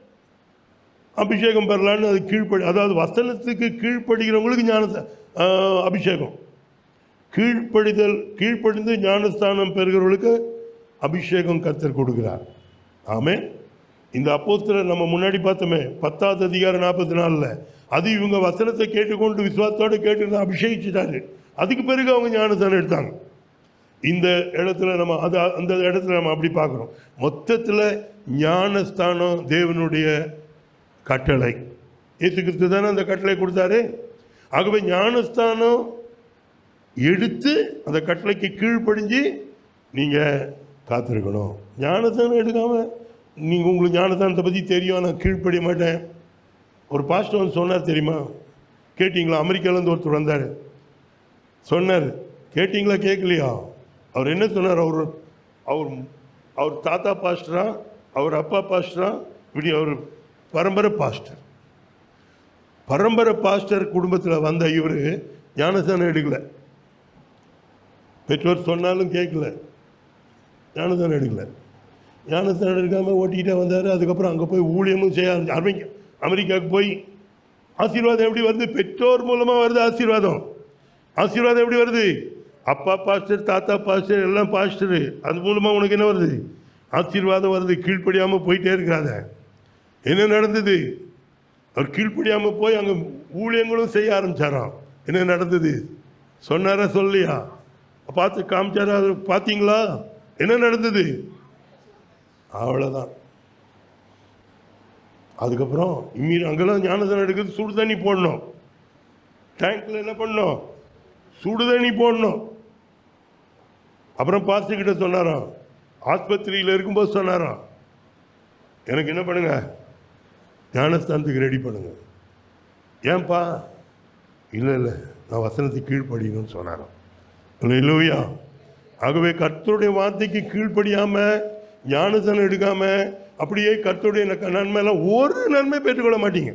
அபிஷேகம் பெறலான்னு அது கீழ்ப்படி அதாவது வசனத்துக்கு கீழ்ப்படுகிறவங்களுக்கு ஞான அபிஷேகம் கீழ்ப்படிதல் கீழ்ப்படிந்து ஞானஸ்தானம் பெறுகிறவர்களுக்கு அபிஷேகம் கத்தர் கொடுக்கிறார் ஆமே இந்த அப்போஸ்தலர் நம்ம முன்னாடி பார்த்தோமே பத்தாவது அதிகாரம் நாற்பத்தி நாலில் அது இவங்க வசனத்தை கேட்டுக்கொண்டு விசுவாசத்தோடு கேட்டு அபிஷேகிச்சிட்டாரு அதுக்கு பிறகு அவங்க ஞானஸ்தானம் எடுத்தாங்க இந்த இடத்துல நம்ம அது அந்த இடத்துல நம்ம அப்படி பார்க்குறோம் மொத்தத்தில் ஞானஸ்தானம் தேவனுடைய கட்டளை இயேசு கிறிஸ்து தானே அந்த கட்டளை கொடுத்தாரு ஆகவே ஞானஸ்தானம் எடுத்து அந்த கட்டளைக்கு கீழ்ப்படிஞ்சு நீங்கள் காத்திருக்கணும் ஞானஸ்தானம் எடுக்காமல் நீங்கள் உங்களுக்கு ஞானஸ்தானத்தை பற்றி தெரியும் நான் கீழ்ப்படிய மாட்டேன் ஒரு பாஸ்டர் வந்து சொன்னார் தெரியுமா கேட்டிங்களா அமெரிக்காலேருந்து ஒருத்தர் வந்தார் சொன்னார் கேட்டிங்களா கேட்கலையா அவர் என்ன சொன்னார் அவர் அவர் அவர் தாத்தா பாஸ்டரா அவர் அப்பா பாஸ்டரா இப்படி அவர் பரம்பரை பாஸ்டர் பரம்பரை பாஸ்டர் குடும்பத்தில் வந்த இவர் ஞானஸ்தானம் எடுக்கல பெற்றோர் சொன்னாலும் கேட்கல ஞானஸ்தானம் எடுக்கல ஞானஸ்தானம் எடுக்காமல் ஓட்டிக்கிட்டே வந்தார் அதுக்கப்புறம் அங்கே போய் ஊழியமும் செய்ய ஆரம்பிச்சு அமெரிக்கா அமெரிக்காவுக்கு போய் ஆசீர்வாதம் எப்படி வருது பெற்றோர் மூலமாக வருது ஆசீர்வாதம் ஆசீர்வாதம் எப்படி வருது அப்பா பாஸ்டர் தாத்தா பாஸ்டர் எல்லாம் பாஸ்டரு அது மூலமாக உனக்கு என்ன வருது ஆசீர்வாதம் வருது கீழ்ப்படியாமல் போயிட்டே இருக்கிறாத என்ன நடந்தது அவர் கீழ்ப்படியாமல் போய் அங்கே ஊழியங்களும் செய்ய ஆரம்பிச்சாராம் என்ன நடந்தது சொன்னாரா சொல்லியா பார்த்து காமிச்சாரா அது பார்த்தீங்களா என்ன நடந்தது அவ்வளோதான் அதுக்கப்புறம் இம்மீறி அங்கெல்லாம் ஞானதானம் எடுக்கிறது சுடு தண்ணி போடணும் டேங்க்ல என்ன பண்ணணும் சுடு தண்ணி போடணும் அப்புறம் பாஸ்டர் கிட்ட சொன்னாராம் ஆஸ்பத்திரியில் இருக்கும்போது சொன்னாராம் எனக்கு என்ன பண்ணுங்க ஞானஸ்தானத்துக்கு ரெடி பண்ணுங்க ஏன்பா இல்லை இல்லை நான் வசனத்துக்கு கீழ்ப்படியணும்னு சொன்னாராம் இல்லையா ஆகவே கர்த்தருடைய வார்த்தைக்கு கீழ்ப்படியாம ஞானஸ்தானம் எடுக்காம அப்படியே கர்த்தருடைய ந- நன்மையெல்லாம் ஒரு நன்மை பெற்றுக்கொள்ள மாட்டீங்க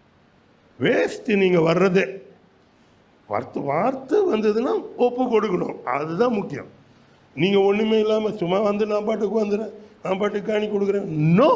வேஸ்ட் நீங்க வர்றதே வார்த்தை வார்த்தை வந்ததுன்னா ஒப்பு கொடுக்கணும் அதுதான் முக்கியம் நீங்கள் ஒன்றுமே இல்லாமல் சும்மா வந்து நான் பாட்டுக்கு வந்துடுறேன் நான் பாட்டுக்கு காணி கொடுக்குறேன் நோ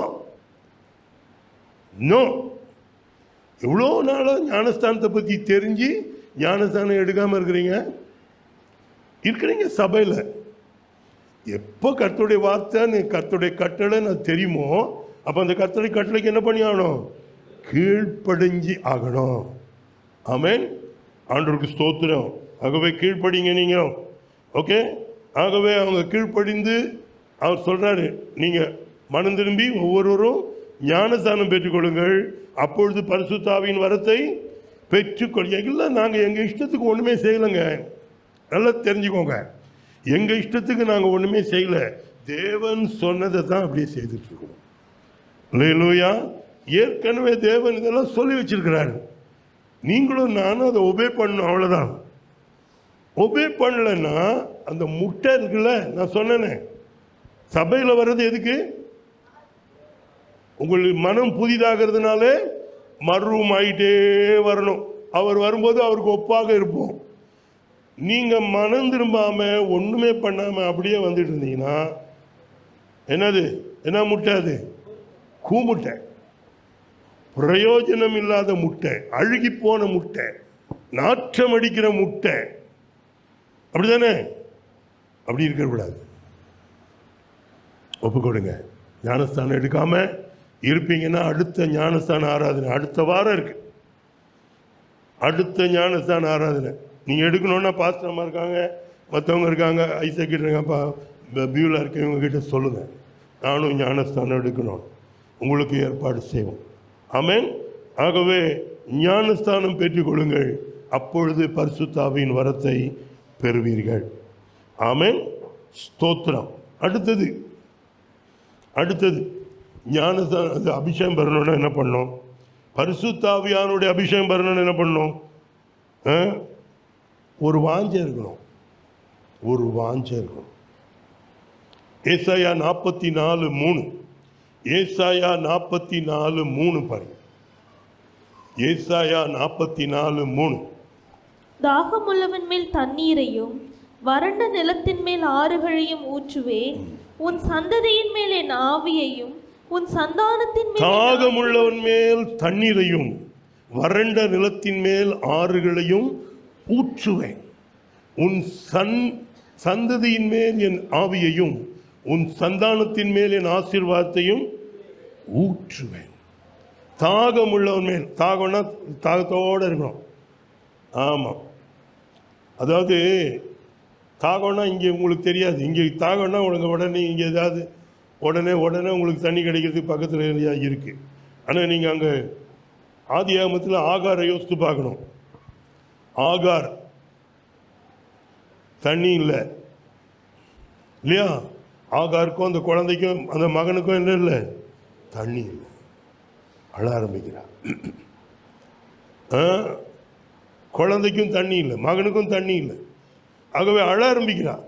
நோ எவ்வளோ நாளாக ஞானஸ்தானத்தை பற்றி தெரிஞ்சு ஞானஸ்தானம் எடுக்காமல் இருக்கிறீங்க இருக்கிறீங்க சபையில் எப்போ கர்த்தருடைய வார்த்தை நீ கர்த்தருடைய கட்டளை நான் தெரியுமோ அப்போ அந்த கர்த்தருடைய கட்டளைக்கு என்ன பண்ணி ஆகணும் கீழ்ப்படிஞ்சு ஆகணும் ஆமென் ஆண்டவருக்கு ஸ்தோத்திரம் ஆகவே கீழ்ப்படிங்க நீங்கள் ஓகே ஆகவே அவங்க கீழ்ப்படிந்து அவர் சொல்றாரு நீங்கள் மனம் திரும்பி ஒவ்வொருவரும் ஞானஸ்தானம் பெற்றுக்கொள்ளுங்கள் அப்பொழுது பரிசுத்தாவின் வரத்தை பெற்றுக்கொள் இல்லை நாங்கள் எங்கள் இஷ்டத்துக்கு ஒன்றுமே செய்யலைங்க நல்லா தெரிஞ்சுக்கோங்க எங்கள் இஷ்டத்துக்கு நாங்கள் ஒன்றுமே செய்யலை தேவன் சொன்னதை தான் அப்படியே செய்துட்டு இருக்கோம் இல்லையா ஏற்கனவே தேவன் இதெல்லாம் சொல்லி வச்சிருக்கிறாரு நீங்களும் நானும் அதை ஒபே பண்ணணும் அவ்வளோதான் ஒபே பண்ணலைன்னா அந்த முட்டை இருக்குல்ல நான் சொன்னேனே சபையில் வர்றது எதுக்கு உங்களுக்கு மனம் புதிதாகிறதுனாலே மர்வம் ஆயிட்டே வரணும் அவர் வரும்போது அவருக்கு ஒப்பாக இருப்போம் நீங்க மனம் திரும்பாம ஒண்ணுமே பண்ணாம அப்படியே வந்துட்டு இருந்தீங்கன்னா என்னது என்ன முட்டை அது கூமுட்டை பிரயோஜனம் இல்லாத முட்டை அழுகி போன முட்டை நாற்றம் அடிக்கிற முட்டை அப்படிதானே அப்படி இருக்கக்கூடாது ஒப்பு கொடுங்க ஞானஸ்தானம் எடுக்காம இருப்பீங்கன்னா அடுத்த ஞானஸ்தான ஆராதனை அடுத்த வாரம் இருக்கு அடுத்த ஞானஸ்தான ஆராதனை நீங்கள் எடுக்கணும்னா பாஸ்டர்மா இருக்காங்க மற்றவங்க இருக்காங்க ஐசக் இருக்காங்க பியூவில் இருக்கவங்க கிட்ட சொல்லுங்கள் நானும் ஞானஸ்தானம் எடுக்கணும் உங்களுக்கு ஏற்பாடு செய்வோம் ஆமென் ஆகவே ஞானஸ்தானம் பெற்றுக்கொள்ளுங்கள் அப்பொழுது பரிசுத்தாவின் வரத்தை பெறுவீர்கள் ஆமென் ஸ்தோத்திரம் அடுத்தது அடுத்தது ஞானஸ்தானம் அது அபிஷேகம் பெறணும்னா என்ன பண்ணோம் பரிசுத்தாவியானுடைய அபிஷேகம் பெறணும்னு என்ன பண்ணணும் ஆ? ஒரு வாஞ்சை இருக்கணும் ஒரு வாஞ்சை இருக்கணும் ஏசாயா நாற்பத்தி நாலு மூணு ஏசாயா நாற்பத்தி நாலு மூணு பாருங்க ஏசாயா நாற்பத்தி நாலு மூணு தாகமுள்ளவன் மேல் தண்ணீரையும் வறண்ட நிலத்தின் மேல் ஆறுகளையும் ஊற்றுவேன் உன் சந்ததியின் மேல் என் ஆவியையும் உன் சந்தானத்தின் மேல் என் தாகமுள்ளவன் மேல் தண்ணீரையும் வறண்ட நிலத்தின் மேல் ஆறுகளையும் ஊற்றுவேன் உன் சன் சந்ததியின் மேல் என் ஆவியையும் உன் சந்தானத்தின் மேல் என் ஆசீர்வாதத்தையும் ஊற்றுவேன் தாகமுள்ளவன் மேல் தாகம்னா தாகத்தோடு இருக்கணும் ஆமாம் அதாவது தாகம்னா இங்கே உங்களுக்கு தெரியாது இங்கே தாகம்னா உங்களுக்கு உடனே இங்கே ஏதாவது உடனே உடனே உங்களுக்கு தண்ணி கிடைக்கிறதுக்கு பக்கத்தில் ஏரியா இருக்குது ஆனால் நீங்கள் அங்கே ஆதி ஆகமத்தில் ஆகாரை யோசித்து பார்க்கணும் ஆகார் தண்ணி இல்லை இல்லையா ஆகாருக்கும் அந்த குழந்தைக்கும் அந்த மகனுக்கும் என்ன இல்லை தண்ணி இல்லை அழ ஆரம்பிக்கிறார் ஆ, குழந்தைக்கும் தண்ணி இல்லை மகனுக்கும் தண்ணி இல்லை ஆகவே அழ ஆரம்பிக்கிறார்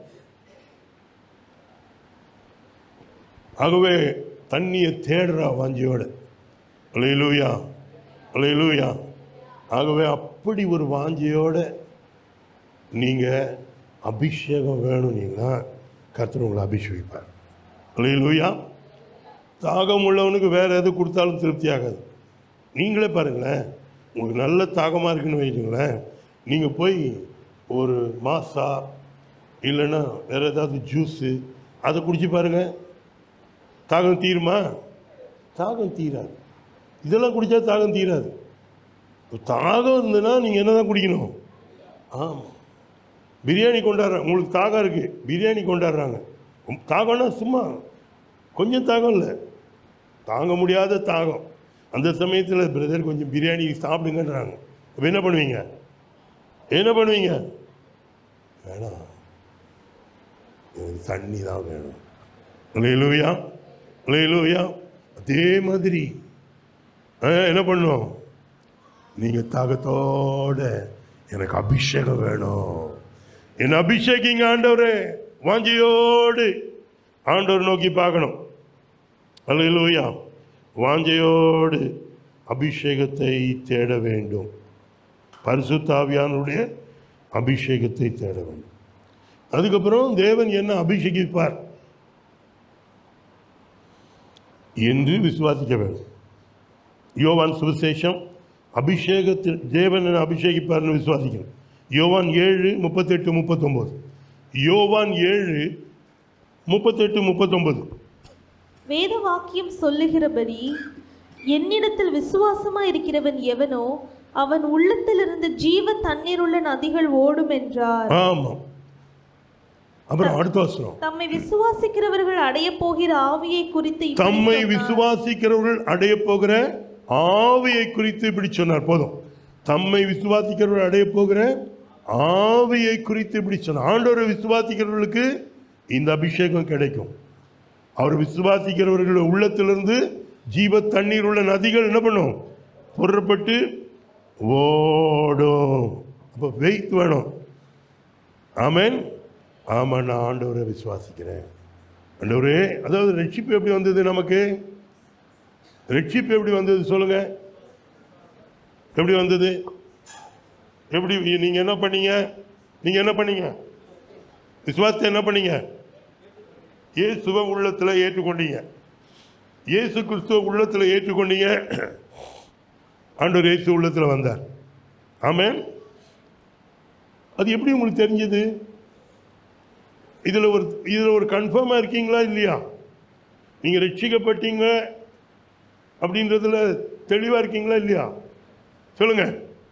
ஆகவே தண்ணியை தேடுறா வாஞ்சியோட அலையிலூயா அலையிலூயா ஆகவே அப்படி ஒரு வாஞ்சியோட நீங்கள் அபிஷேகம் வேணும்னீங்கன்னா கர்த்தர் உங்களை அபிஷேகிப்பார் அலையிலூயா தாகம் உள்ளவனுக்கு வேற எது கொடுத்தாலும் திருப்தி ஆகாது நீங்களே பாருங்களேன் உங்களுக்கு நல்ல தாகமாக இருக்குன்னு வைங்களேன் நீங்கள் போய் ஒரு மாசா இல்லைன்னா வேற ஏதாவது ஜூஸு அதை குடிச்சு பாருங்க தாகம் தீருமா தாகம் தீராது இதெல்லாம் குடித்தா தாகம் தீராது தாகம் இருந்ததுன்னா நீங்கள் என்ன தான் குடிக்கணும் ஆமாம் பிரியாணி கொண்டாடுறாங்க உங்களுக்கு தாகம் இருக்குது பிரியாணி கொண்டாடுறாங்க உம், தாகம்னா சும்மா கொஞ்சம் தாகம் இல்லை தாங்க முடியாத தாகம் அந்த சமயத்தில் பிரதர் கொஞ்சம் பிரியாணி சாப்பிடுங்கன்றாங்க அப்போ என்ன பண்ணுவீங்க என்ன பண்ணுவீங்க வேணாம் எனக்கு தண்ணி தான் வேணும் லேலூயா லேலூயா அதே மாதிரி ஆ, என்ன பண்ணும் நீங்கள் தாகத்தோட எனக்கு அபிஷேகம் வேணும் என் அபிஷேகிங்க ஆண்டவரே வாஞ்சையோடு ஆண்டவர் நோக்கி பார்க்கணும் அல்லேலூயா வாஞ்சையோடு அபிஷேகத்தை தேட வேண்டும் பரிசுத்தாவியானுடைய அபிஷேகத்தை தேட வேண்டும் அதுக்கப்புறம் தேவன் என்ன அபிஷேகிப்பார் என்று விசுவாசிக்க வேண்டும் யோவான் சுவிசேஷம் அபிஷேகத்தில் தேவன் என்னை அபிஷேகிப்பார்னு விசுவாசிக்கணும் யோவான் ஏழு முப்பத்தெட்டு முப்பத்தொம்போது யோவான் ஏழு முப்பத்தெட்டு முப்பத்தொன்பது வேத வாக்கியம் சொல்லுகிறபடி என்னிடத்தில் விசுவாசமா இருக்கிறவன் எவனோ அவன் உள்ளத்திலிருந்து ஜீவ தண்ணீருள்ள நதிகள் ஓடும் என்றார் ஆமாம் அப்புறம் அடுத்த வசனம் தம்மை விசுவாசிக்கிறவர்கள் அடைய போகிற ஆவியை குறித்து இப்படி தம்மை சொன்னார். விசுவாசிக்கிறவர்கள் அடைய போகிற ஆவியை குறித்து இப்படி சொன்னார் போதும் தம்மை விசுவாசிக்கிறவர்கள் அடைய போகிற ஆவியை குறித்து இப்படி சொன்ன ஆண்டவரை விசுவாசிக்கிறவர்களுக்கு இந்த அபிஷேகம் கிடைக்கும் அவர் விசுவாசிக்கிறவர்கள் உள்ளத்திலிருந்து ஜீவ தண்ணீர் உள்ள நதிகள் என்ன பண்ணும் புறப்பட்டு ஓடும் அப்போ வெயிட் வேணும் ஆமென் ஆமாம் நான் ஆண்டவரை விசுவாசிக்கிறேன் ஆண்டவரே அதாவது ரட்சிப்பு எப்படி வந்தது நமக்கு ரட்சிப்பு எப்படி வந்தது சொல்லுங்க எப்படி வந்தது எப்படி நீங்க என்ன பண்ணீங்க நீங்க என்ன பண்ணீங்க விசுவாசத்தை என்ன பண்ணீங்க இயேசுவை உள்ளத்தில் ஏற்றுக்கொண்டீங்க இயேசு கிறிஸ்துவ உள்ளத்தில் ஏற்றுக்கொண்டீங்க ஆண்டவர் இயேசு உள்ளத்தில் வந்தார் ஆமென் அது எப்படி உங்களுக்கு தெரிஞ்சது இதில் ஒரு இதில் ஒரு கன்ஃபார்மாக இருக்கீங்களா இல்லையா நீங்கள் ரட்சிக்கப்பட்டீங்க அப்படின்றதுல தெளிவாக இருக்கீங்களா இல்லையா சொல்லுங்க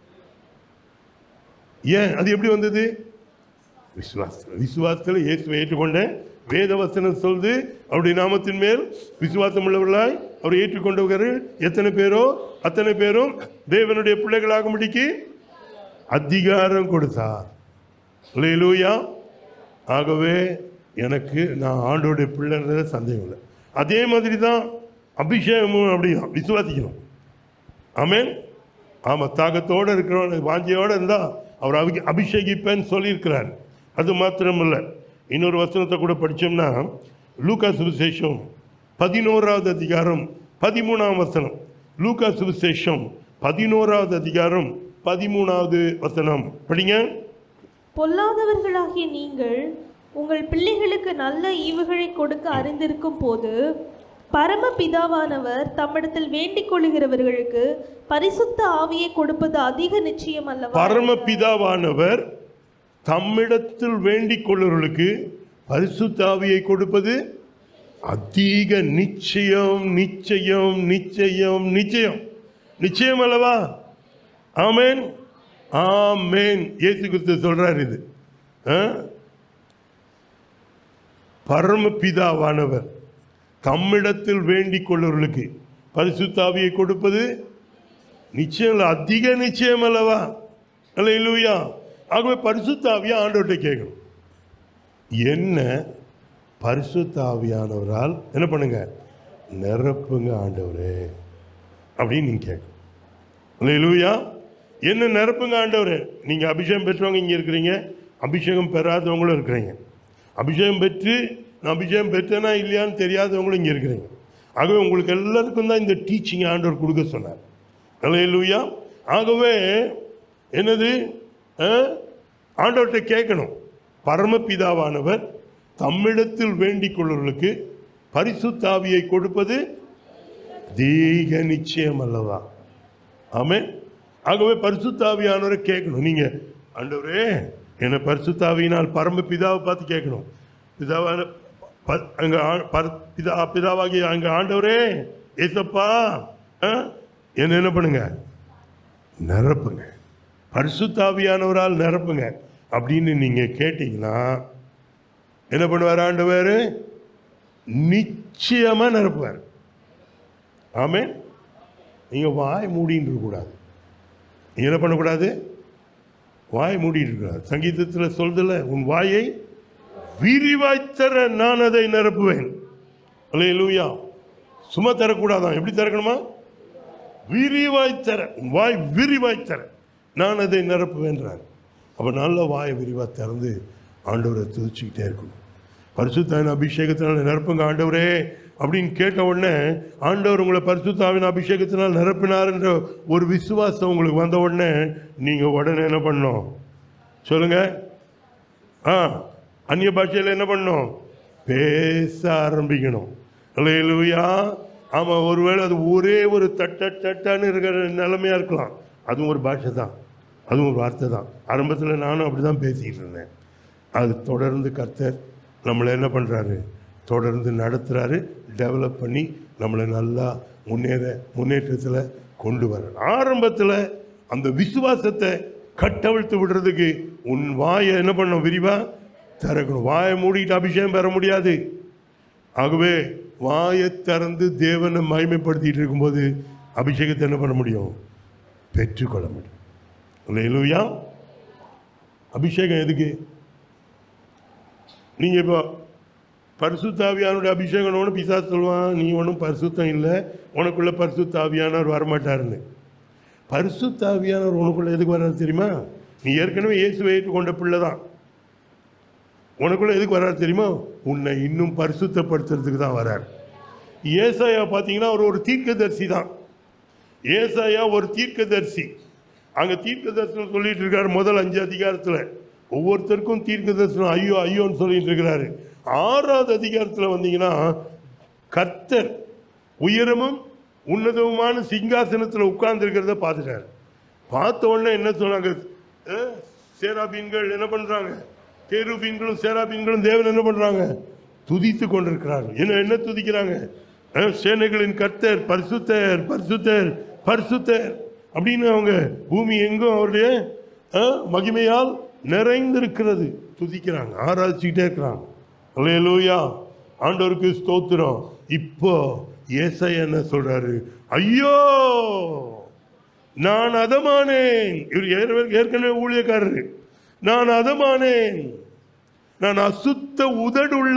ஏன் அது எப்படி வந்தது விசுவாசத்தில் விசுவாசத்தில் இயேசுவை ஏற்றுக்கொண்டேன் வேத வசனம் சொல்லுது அவருடைய நாமத்தின் மேல் விசுவாசம் உள்ளவர்களாய் அவர் ஏற்றுக்கொண்டவர்கள் எத்தனை பேரோ அத்தனை பேரும் தேவனுடைய பிள்ளைகளாக முடிக்கு அதிகாரம் கொடுத்தார் லூயா ஆகவே எனக்கு நான் ஆண்டோடைய பிள்ளைன்றத சந்தேகம் இல்லை அதே மாதிரி தான் அபிஷேகமும் அப்படிதான் விசுவாசிக்கணும் ஆமென் ஆமாம் தாகத்தோடு இருக்கிறவன் வாஞ்சியோடு இருந்தால் அவர் அபி அபிஷேகிப்பேன்னு சொல்லியிருக்கிறார் அது மாத்திரமில்லை இன்னொரு வசனத்தை கூட படித்தோம்னா லூக்கா சுவிசேஷம் பதினோராவது அதிகாரம் பதிமூணாம் வசனம் லூக்கா சுவிசேஷம் பதினோராவது அதிகாரம் பதிமூணாவது வசனம் படிங்க பொல்லாதவர்களாகிய நீங்கள் உங்கள் பிள்ளைகளுக்கு நல்ல ஈவுகளை கொடுக்க அறிந்திருக்கும் போது பரமபிதாவானவர் தம்மிடத்தில் வேண்டிக் கொள்கிறவர்களுக்கு பரிசுத்த ஆவியை கொடுப்பது அதிக நிச்சயம் அல்லவா பரமபிதாவானவர் தம்மிடத்தில் வேண்டிக் கொள்ளுவர்களுக்கு பரிசுத்தாவியை கொடுப்பது அதிக நிச்சயம் நிச்சயம் நிச்சயம் நிச்சயம் நிச்சயம் அல்லவா ஆமென் ஆமென் இயேசு கிறிஸ்து சொல்றார் இது ஆ? பரமபிதாவானவர் தம்மிடத்தில் வேண்டிக் கொள்ளுவர்களுக்கு பரிசுத்தாவியை கொடுப்பது நிச்சயம் இல்லை அதிக நிச்சயம் அல்லவா அல்ல இல்லையா ஆகவே பரிசுத்தாவியா ஆண்டவர்கிட்ட கேட்கணும் என்ன பரிசுத்தாவியானவரால் என்ன பண்ணுங்க நிரப்புங்க ஆண்டவரே அப்படின்னு நீங்க கேட்கணும் அல்ல இல்லையா என்ன நிரப்புங்க ஆண்டவரே நீங்க அபிஷேகம் பெற்றவங்க இங்க இருக்கிறீங்க அபிஷேகம் பெறாதவங்களும் இருக்கிறீங்க அபிஷேகம் பெற்று நான் அபிஷேகம் பெற்றேனா இல்லையான்னு தெரியாதவங்களும் இங்கே இருக்கிறீங்க ஆகவே உங்களுக்கு எல்லாருக்கும் தான் இந்த டீச்சிங் ஆண்டவர் கொடுக்க சொன்னார் அல்லேலூயா ஆகவே என்னது ஆ? ஆண்டவர்கிட்ட கேட்கணும் பரமபிதாவானவர் தம்மிடத்தில் வேண்டிக் கொள்வர்களுக்கு பரிசுத்தாவியை கொடுப்பது தீக நிச்சயம் அல்லவா ஆமே ஆகவே பரிசுத்தாவியானவரை கேட்கணும் நீங்க ஆண்டவரே என்னை பரிசுத்தாவியினால் பரம பிதாவை பார்த்து கேட்கணும் பிதாவான ப- அங்க ஆ- பர- பிதா பிதாவாகிய அங்க ஆண்டவரே ஏசப்பா ஆ, என்ன என்ன பண்ணுங்க நிரப்புங்க பரிசுத்தாவியானவரால் நிரப்புங்க அப்படின்னு நீங்க கேட்டீங்கன்னா என்ன பண்ணுவார் ஆண்டவர் நிச்சயமா நிரப்புவார் ஆமே நீங்க வாய் மூடின்னு இருக்கக்கூடாது நீங்க என்ன பண்ணக்கூடாது வாய் மூடிட்டு இருக்கக்கூடாது சங்கீதத்தில் சொல்றதுல உன் வாயை விரிவாய்த்தர நான் அதை நிரப்புவேன் அல்லேலூயா சும்மா தரக்கூடாதான் எப்படி திறக்கணுமா விரிவாய்த்தர உன் வாய் விரிவாய்த்தர நான் அதை நிரப்புவேன்றார் அப்போ நல்ல வாயை விரிவாக திறந்து ஆண்டவரை துதிச்சுக்கிட்டே இருக்கணும் பரிசுத்தாவின் அபிஷேகத்தினால் நிரப்புங்க ஆண்டவரே அப்படின்னு கேட்ட உடனே ஆண்டவர் உங்களை பரிசுத்தாவின் அபிஷேகத்தினால் நிரப்பினார் என்ற ஒரு விசுவாசம் உங்களுக்கு வந்த உடனே நீங்கள் உடனே என்ன பண்ணணும் சொல்லுங்க ஆ அந்நிய பாஷையில் என்ன பண்ணணும் பேச ஆரம்பிக்கணும் அல்லேலூயா ஆமாம் ஒருவேளை அது ஒரே ஒரு தட்ட தட்டான்னு இருக்கிற நிலைமையாக இருக்கலாம் அதுவும் ஒரு பாஷை தான் அதுவும் ஒரு வார்த்தை தான் ஆரம்பத்தில் நானும் அப்படி தான் பேசிக்கிட்டு இருந்தேன் அது தொடர்ந்து கர்த்தர் நம்மளை என்ன பண்ணுறாரு தொடர்ந்து நடத்துகிறாரு டெவலப் பண்ணி நம்மளை நல்லா முன்னேற முன்னேற்றத்தில் கொண்டு வர ஆரம்பத்தில் அந்த விசுவாசத்தை கட்டவிழ்த்து விடுறதுக்கு உன் வாயை என்ன பண்ணணும் விரிவா திறக்கணும் வாயை மூடிட்டு அபிஷேகம் பெற முடியாது ஆகவே வாயை திறந்து தேவனை மகிமைப்படுத்திட்டு இருக்கும்போது அபிஷேகத்தை என்ன பண்ண முடியும் பெற்றுக்கொள்ள முடியும் அல்லேலூயா அபிஷேகம் எதுக்கு நீங்க இப்போ பரிசுத்தாவியானுடைய அபிஷேகம் ஒன்று பிசா சொல்லுவான் நீ ஒன்றும் பரிசுத்தம் இல்லை உனக்குள்ள பரிசுத்தாவியானவர் வரமாட்டாருன்னு பரிசுத்தாவியானவர் உனக்குள்ள எதுக்கு வர்றாரு தெரியுமா நீ ஏற்கனவே இயேசுவை ஏற்றுக்கொண்ட பிள்ளை தான் உனக்குள்ள எதுக்கு வர்றாரு தெரியுமா உன்னை இன்னும் பரிசுத்தப்படுத்துறதுக்கு தான் வர்றார் ஏசாயா பார்த்தீங்கன்னா அவர் ஒரு தீர்க்கதரிசி தான் ஏசாயா ஒரு தீர்க்கதரிசி அங்க தீர்க்க தரிசனம் சொல்லிட்டு இருக்காரு முதல் அஞ்சு அதிகாரத்துல ஒவ்வொருத்தருக்கும் தீர்க்க தரிசனம் ஐயோ ஐயோன்னு சொல்லிட்டு இருக்கிறாரு ஆறாவது அதிகாரத்துல வந்தீங்கன்னா கர்த்தர் உயரமும் உன்னதமுமான சிங்காசனத்துல உட்கார்ந்து இருக்கிறத பார்த்துட்டாரு பார்த்த உடனே என்ன சொன்னாங்க அஹ், சேராபீன்கள் என்ன பண்றாங்க கேருபீன்களும் சேராபீன்களும் தேவன் என்ன பண்றாங்க துதித்து கொண்டிருக்கிறார்கள் என்ன என்ன துதிக்கிறாங்க அஹ், சேனைகளின் கர்த்தர் பரிசுத்தர் பரிசுத்தர் பரிசுத்தர் அப்படின்னு அவங்க பூமி எங்கும் அவருடைய அஹ், மகிமையால் நிறைந்திருக்கிறது துதிக்கிறாங்க ஆராய்ச்சிக்கிட்டே இருக்கிறாங்க அல்லேலூயா ஆண்டவருக்கு ஸ்தோத்திரம் இப்போ ஏசாயா என்ன சொல்றாரு ஐயோ நான் அதமானேன் இவர் ஏற்கனவே- ஏற்கனவே ஊழியக்காரரு நான் அதமானேன் நான் அசுத்த உதடுள்ள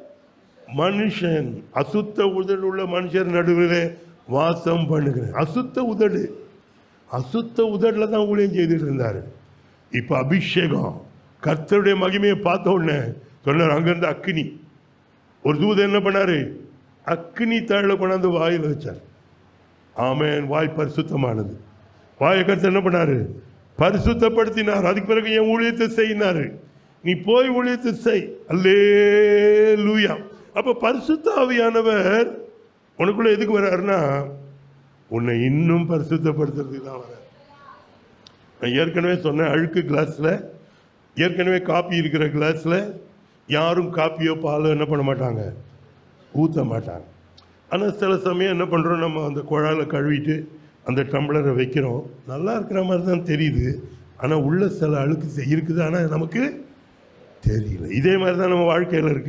மனுஷன் அசுத்த உதடுள்ள மனுஷர் நடுவிலே வாசம் பண்ணுகிறேன் அசுத்த உதடு அசுத்த உதடுல தான் ஊழியம் செய்துட்டு இருந்தாரு இப்ப அபிஷேகம் கர்த்தருடைய மகிமையை பார்த்த உடனே சொன்னார் அங்கிருந்து அக்கினி ஒரு தூதன் என்ன பண்ணாரு அக்கினி தாழ கொண்டாந்து வாயில் வச்சார் ஆமென் வாய் பரிசுத்தமானது வாயை கருத்து என்ன பண்ணாரு பரிசுத்தப்படுத்தினார் அதுக்கு பிறகு என் ஊழியத்தை செய்யினாரு நீ போய் ஊழியத்தை செய் அல்லே லூயா அப்ப பரிசுத்த ஆவியானவர் உனக்குள்ள எதுக்கு வர்றாருன்னா உன்னை இன்னும் பரிசுத்தப்படுத்துறதுக்கு தான் வர்றார் நான் ஏற்கனவே சொன்னேன் அழுக்கு கிளாஸ்ல ஏற்கனவே காப்பி இருக்கிற கிளாஸ்ல யாரும் காப்பியோ பாலோ என்ன பண்ண மாட்டாங்க ஊற்ற மாட்டாங்க ஆனால் சில சமயம் என்ன பண்ணுறோம் நம்ம அந்த குழாயில் கழுவிட்டு அந்த டம்ளரை வைக்கிறோம் நல்லா இருக்கிற மாதிரி தான் தெரியுது ஆனால் உள்ள சில அழுக்கு செ- இருக்குது ஆனால் நமக்கு தெரியல இதே மாதிரி தான் நம்ம வாழ்க்கையில் இருக்கு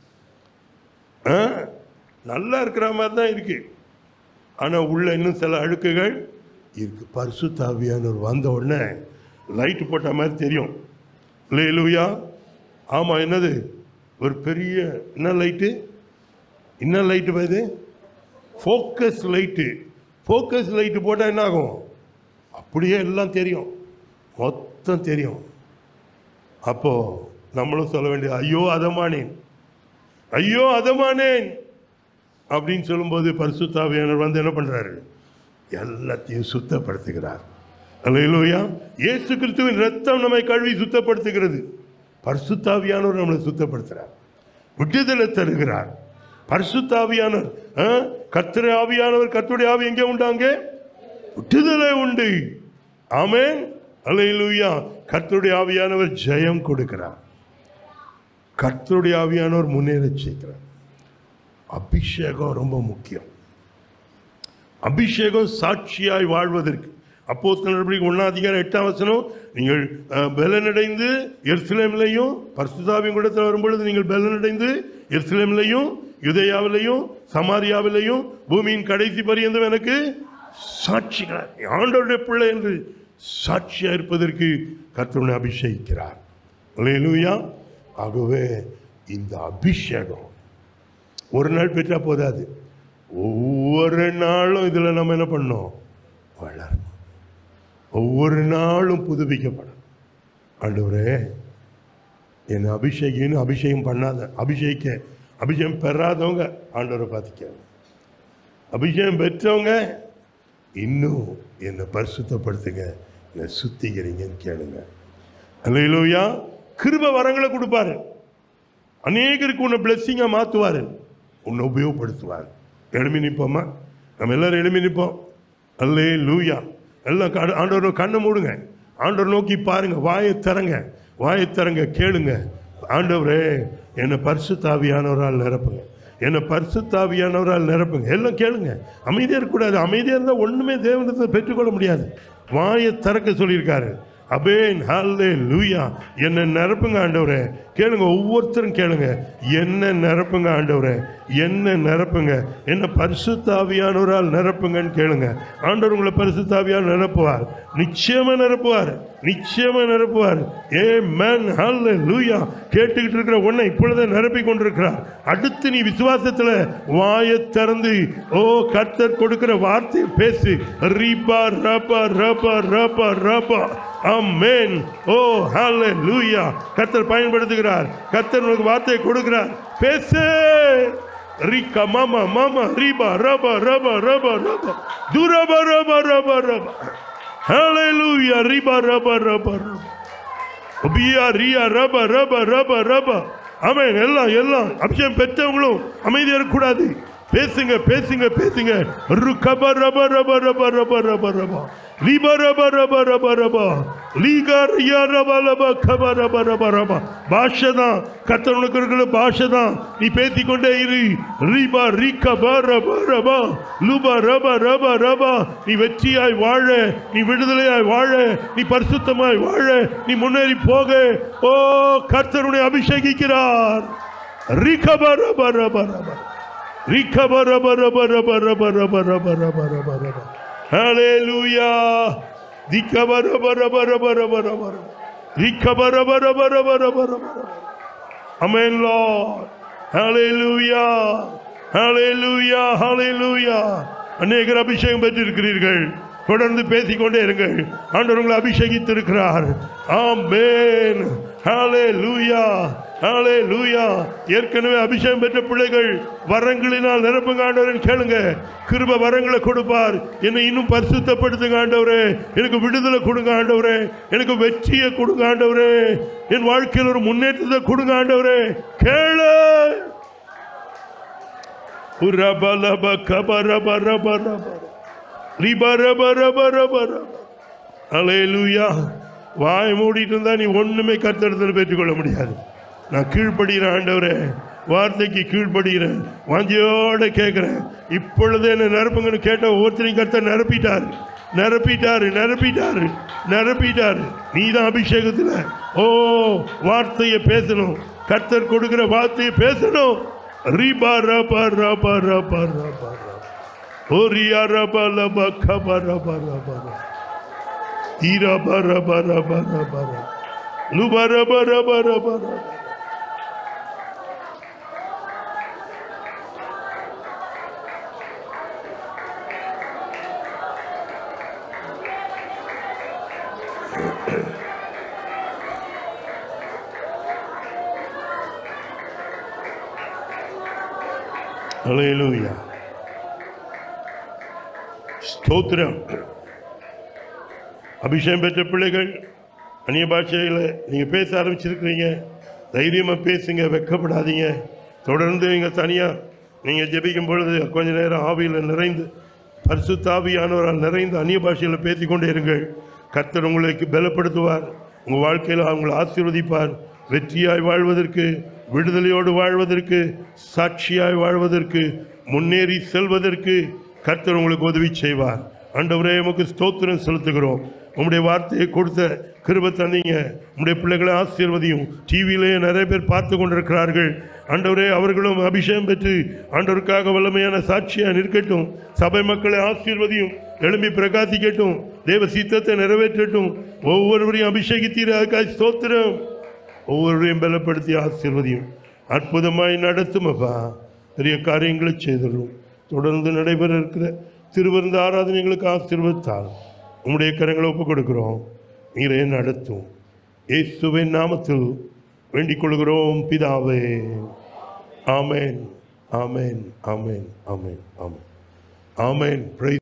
ஆ நல்லா இருக்கிற மாதிரி தான் இருக்கு ஆனால் உள்ள இன்னும் சில அழுக்குகள் இருக்கு பரிசுத்தாவியானவர் வந்த உடனே லைட் போட்ட மாதிரி தெரியும் லேலுயா ஆமாம் என்னது ஒரு பெரிய என்ன லைட்டு என்ன லைட்டு பாது ஃபோக்கஸ் லைட்டு ஃபோக்கஸ் லைட்டு போட்டால் என்ன ஆகும் அப்படியே எல்லாம் தெரியும் மொத்தம் தெரியும் அப்போ நம்மளும் சொல்ல வேண்டியது ஐயோ அதமானேன் ஐயோ அதமானேன் அப்படின்னு சொல்லும்போது பரிசுத்தாவியானவர் வந்து என்ன பண்றாரு எல்லாத்தையும் சுத்தப்படுத்துகிறார் அல்லேலூயா இயேசு கிறிஸ்துவின் ரத்தம் நம்மை கழுவி சுத்தப்படுத்துகிறது பரிசுத்தாவியானவர் நம்மளை சுத்தப்படுத்துகிறார் விடுதலை தருகிறார் பரிசுத்தாவியானவர் ஆ? கர்த்தர் ஆவியானவர் கர்த்தருடைய ஆவி எங்கே உண்டாங்க விடுதலை உண்டு ஆமென் அல்லேலூயா கர்த்தருடைய ஆவியானவர் ஜெயம் கொடுக்கிறார் கர்த்தருடைய ஆவியானவர் முன்னேறச் செய்கிறார் அபிஷேகம் ரொம்ப முக்கியம் அபிஷேகம் சாட்சியாய் வாழ்வதற்கு அப்போ நடவடிக்கை ஒன்றாம் அதிகாரம் எட்டாம் வசனம் நீங்கள் அஹ், பலனடைந்து எருசலேமிலையும் பரிசுத்தாவின் கூடத்தில் வரும்பொழுது நீங்கள் பலனடைந்து எருசலேமிலையும் யுதேயாவிலையும் சமாரியாவிலையும் பூமியின் கடைசி பரியந்தம் எனக்கு சாட்சிகளார் ஆண்டவருடைய பிள்ளை என்று சாட்சியாக இருப்பதற்கு கர்த்தருனை அபிஷேகிக்கிறார் அல்லேலூயா ஆகவே இந்த அபிஷேகம் ஒரு நாள் பெற்றா போதாது ஒவ்வொரு நாளும் இதில் நம்ம என்ன பண்ணோம் வளரணும் ஒவ்வொரு நாளும் புதுப்பிக்கப்படும் ஆண்டவரே என்னை அபிஷேகின்னு அபிஷேகம் பண்ணாத அபிஷேகிக்க அபிஷேகம் பெறாதவங்க ஆண்டவரை பார்த்துக்க அபிஷேகம் பெற்றவங்க இன்னும் என்னை பரிசுத்தப்படுத்துங்க என்னை சுத்திக்கிறீங்கன்னு கேளுங்க அல்லையிலோயா கிருப வரங்களை கொடுப்பாரு அநேகருக்கு உன்னை பிளெஸ்ஸிங்காக மாற்றுவார் உன்னை உபயோகப்படுத்துவார் எழுமி நிற்போமா நம்ம எல்லாரும் எழுமி நிற்போம் அல்லே லூயா எல்லாம் கண்- ஆண்டவர் கண்ணை மூடுங்க ஆண்டவர் நோக்கி பாருங்க வாயை திறங்க வாயை திறங்க கேளுங்க ஆண்டவரே என்னை பரிசுத்தாவியானவரால் நிரப்புங்க என்னை பரிசுத்தாவியானவரால் நிரப்புங்க எல்லாம் கேளுங்க அமைதியாக இருக்கக்கூடாது அமைதியாக இருந்தால் ஒன்றுமே தேவனத்தை பெற்றுக்கொள்ள முடியாது வாயை திறக்க சொல்லியிருக்காரு அபேன் ஹல்லே லூயா என்ன நிரப்புங்க ஆண்டவரே கேளுங்க ஒவ்வொருத்தரும் கேளுங்க என்ன நிரப்புங்க ஆண்டவரே என்ன நிரப்புங்க என்ன பரிசுத்தாவியானவரால் நிரப்புங்கன்னு கேளுங்க ஆண்டவர் உங்களை பரிசுத்தாவியால் நிரப்புவார் நிச்சயமா நிரப்புவார் நிச்சயமா நிரப்புவார் ஏ மேன் ஹல்லே லூயா கேட்டுக்கிட்டு இருக்கிற உன்னை இப்பொழுதே நிரப்பி கொண்டிருக்கிறார் அடுத்து நீ விசுவாசத்துல வாயை திறந்து ஓ கர்த்தர் கொடுக்கிற வார்த்தையை பேசு ரீபா ரபா ரபா ரபா ரபா ஆமென் ஓ ஹalleluya கர்த்தர் பயன்படுத்துகிறார் கர்த்தர் உனக்கு வார்த்தையை கொடுக்கிறார் பேசு ரிகா மாமா மாமா ரீபா ரபா ரபா ரபா ரபா துரபா ரபா ரபா ரபா ஹalleluya ரீபா ரபா ரபா ரபா பியா ரியா ரப ரப ரப ரப ஆமென் எல்லாம் எல்லாம் அபிஷேகம் பெற்றவங்களும் அமைதியா இருக்கக்கூடாது பேசுங்க பேசுங்க பேசுங்க ருகப ரப ரப ரப ரப ரப ரப லீப ரப ரப ரப ரப லீகா ரியா ரப ரப கப ரப ரப ரப பாஷை தான் கத்தவனுக்கு இருக்கிற பாஷை தான் நீ பேசிக்கொண்டே இரு ரீபா ரீகப ரப ரப லுப ரப ரப ரப நீ வெற்றியாய் வாழ நீ விடுதலையாய் வாழ நீ பரிசுத்தமாய் வாழ நீ முன்னேறி போக ஓ கர்த்தருடைய அபிஷேகிக்கிறார் ரிகப ரப ரப ரப ரிகப ரப ரப ரப ரப ரப ரப ரப ரப ரப ஹalleluya திகப ரப ரப ரப ரப ரப ரப ரிகப ரப ரப ரப ரப ரப ரப Amen, Lord. Hallelujah. Hallelujah. Hallelujah. அநேகர் அபிஷேகம் பெற்றிருக்கிறீர்கள் தொடர்ந்து பேசிக்கொண்டே இருங்கள் ஆண்டவர் உங்களை அபிஷேகித்திருக்கிறார் ஆமென் ஹalleluya ஹalleluya ஏற்கனவே அபிஷேகம் பெற்ற பிள்ளைகள் வரங்களினால் நிரப்புங்க ஆண்டவரன் கேளுங்க கிருப வரங்களை கொடுப்பார் என்னை இன்னும் பரிசுத்தப்படுத்துங்க ஆண்டவரே எனக்கு விடுதலை கொடுங்க ஆண்டவரே எனக்கு வெற்றியை கொடுங்க ஆண்டவரே என் வாழ்க்கையில் ஒரு முன்னேற்றத்தை கொடுங்க ஆண்டவரே கேளு உரபலப கபரப ரப ரப ரிப ரப ரப ரப ரப அலையலூயா வாய் மூடிட்டு இருந்தா நீ ஒண்ணுமே கத்தெடுத்து பெற்றுக்கொள்ள முடியாது நான் கீழ்ப்படுகிறேன் ஆண்டவரே வார்த்தைக்கு கீழ்ப்படுகிறேன் வாஞ்சியோட கேட்கிறேன் இப்பொழுது என்ன நிரப்புங்கன்னு கேட்ட ஒவ்வொருத்தரையும் கர்த்தர் நிரப்பிட்டாரு நிரப்பிட்டாரு நிரப்பிட்டாரு நிரப்பிட்டாரு நீ தான் அபிஷேகத்தில் ஓ வார்த்தையை பேசணும் கர்த்தர் கொடுக்கிற வார்த்தையை பேசணும் ரிபா ரபா ரபா ரபா ரபா ரபா ஓரியா ரபா லபா கபா ரபா ரபா ரபா ஈரா பர பர பர பர லுபர பர பர பர Hallelujah. ஸ்தோத்திரம் அபிஷேகம் பெற்ற பிள்ளைகள் அந்நிய பாஷையில் நீங்கள் பேச ஆரம்பிச்சிருக்கிறீங்க தைரியமாக பேசுங்க வெக்கப்படாதீங்க தொடர்ந்து நீங்கள் தனியாக நீங்கள் ஜெபிக்கும் பொழுது கொஞ்ச நேரம் ஆவியில் நிறைந்து பரிசுத்தாவியானவரால் நிறைந்து அந்நிய பாஷையில் பேசிக்கொண்டே இருங்கள் கர்த்தர் உங்களுக்கு பலப்படுத்துவார் உங்கள் வாழ்க்கையில் அவங்களை ஆசீர்வதிப்பார் வெற்றியாய் வாழ்வதற்கு விடுதலையோடு வாழ்வதற்கு சாட்சியாய் வாழ்வதற்கு முன்னேறி செல்வதற்கு கர்த்தர் உங்களுக்கு உதவி செய்வார் ஆண்டவரே உமக்கு ஸ்தோத்திரம் செலுத்துகிறோம் உம்முடைய வார்த்தையை கொடுத்த கிருப தந்தீங்க உம்முடைய பிள்ளைகளை ஆசீர்வதியும் டிவியிலேயே நிறைய பேர் பார்த்து கொண்டிருக்கிறார்கள் ஆண்டவரே அவர்களும் அபிஷேகம் பெற்று ஆண்டவருக்காக வல்லமையான சாட்சியாக நிற்கட்டும் சபை மக்களை ஆசீர்வதியும் எழும்பி பிரகாசிக்கட்டும் தேவ சித்தத்தை நிறைவேற்றட்டும் ஒவ்வொருவரையும் அபிஷேகித்தீர் அதுக்காக ஸ்தோத்திரம் ஒவ்வொருவரையும் பலப்படுத்தி ஆசீர்வதியும் அற்புதமாய் நடத்தும் அப்பா பெரிய காரியங்களை செய்துள்ளோம் தொடர்ந்து நடைபெற இருக்கிற திருவிருந்த ஆராதனைகளுக்கு ஆசீர்வத்தால் உம்முடைய கரங்களை ஒப்புக் கொடுக்கிறோம் நீரே நடத்தும் இயேசுவின் நாமத்தில் வேண்டிக் கொள்கிறோம் பிதாவே ஆமென் ஆமென் ஆமென் ஆமென் ஆமென் ஆமென் Praise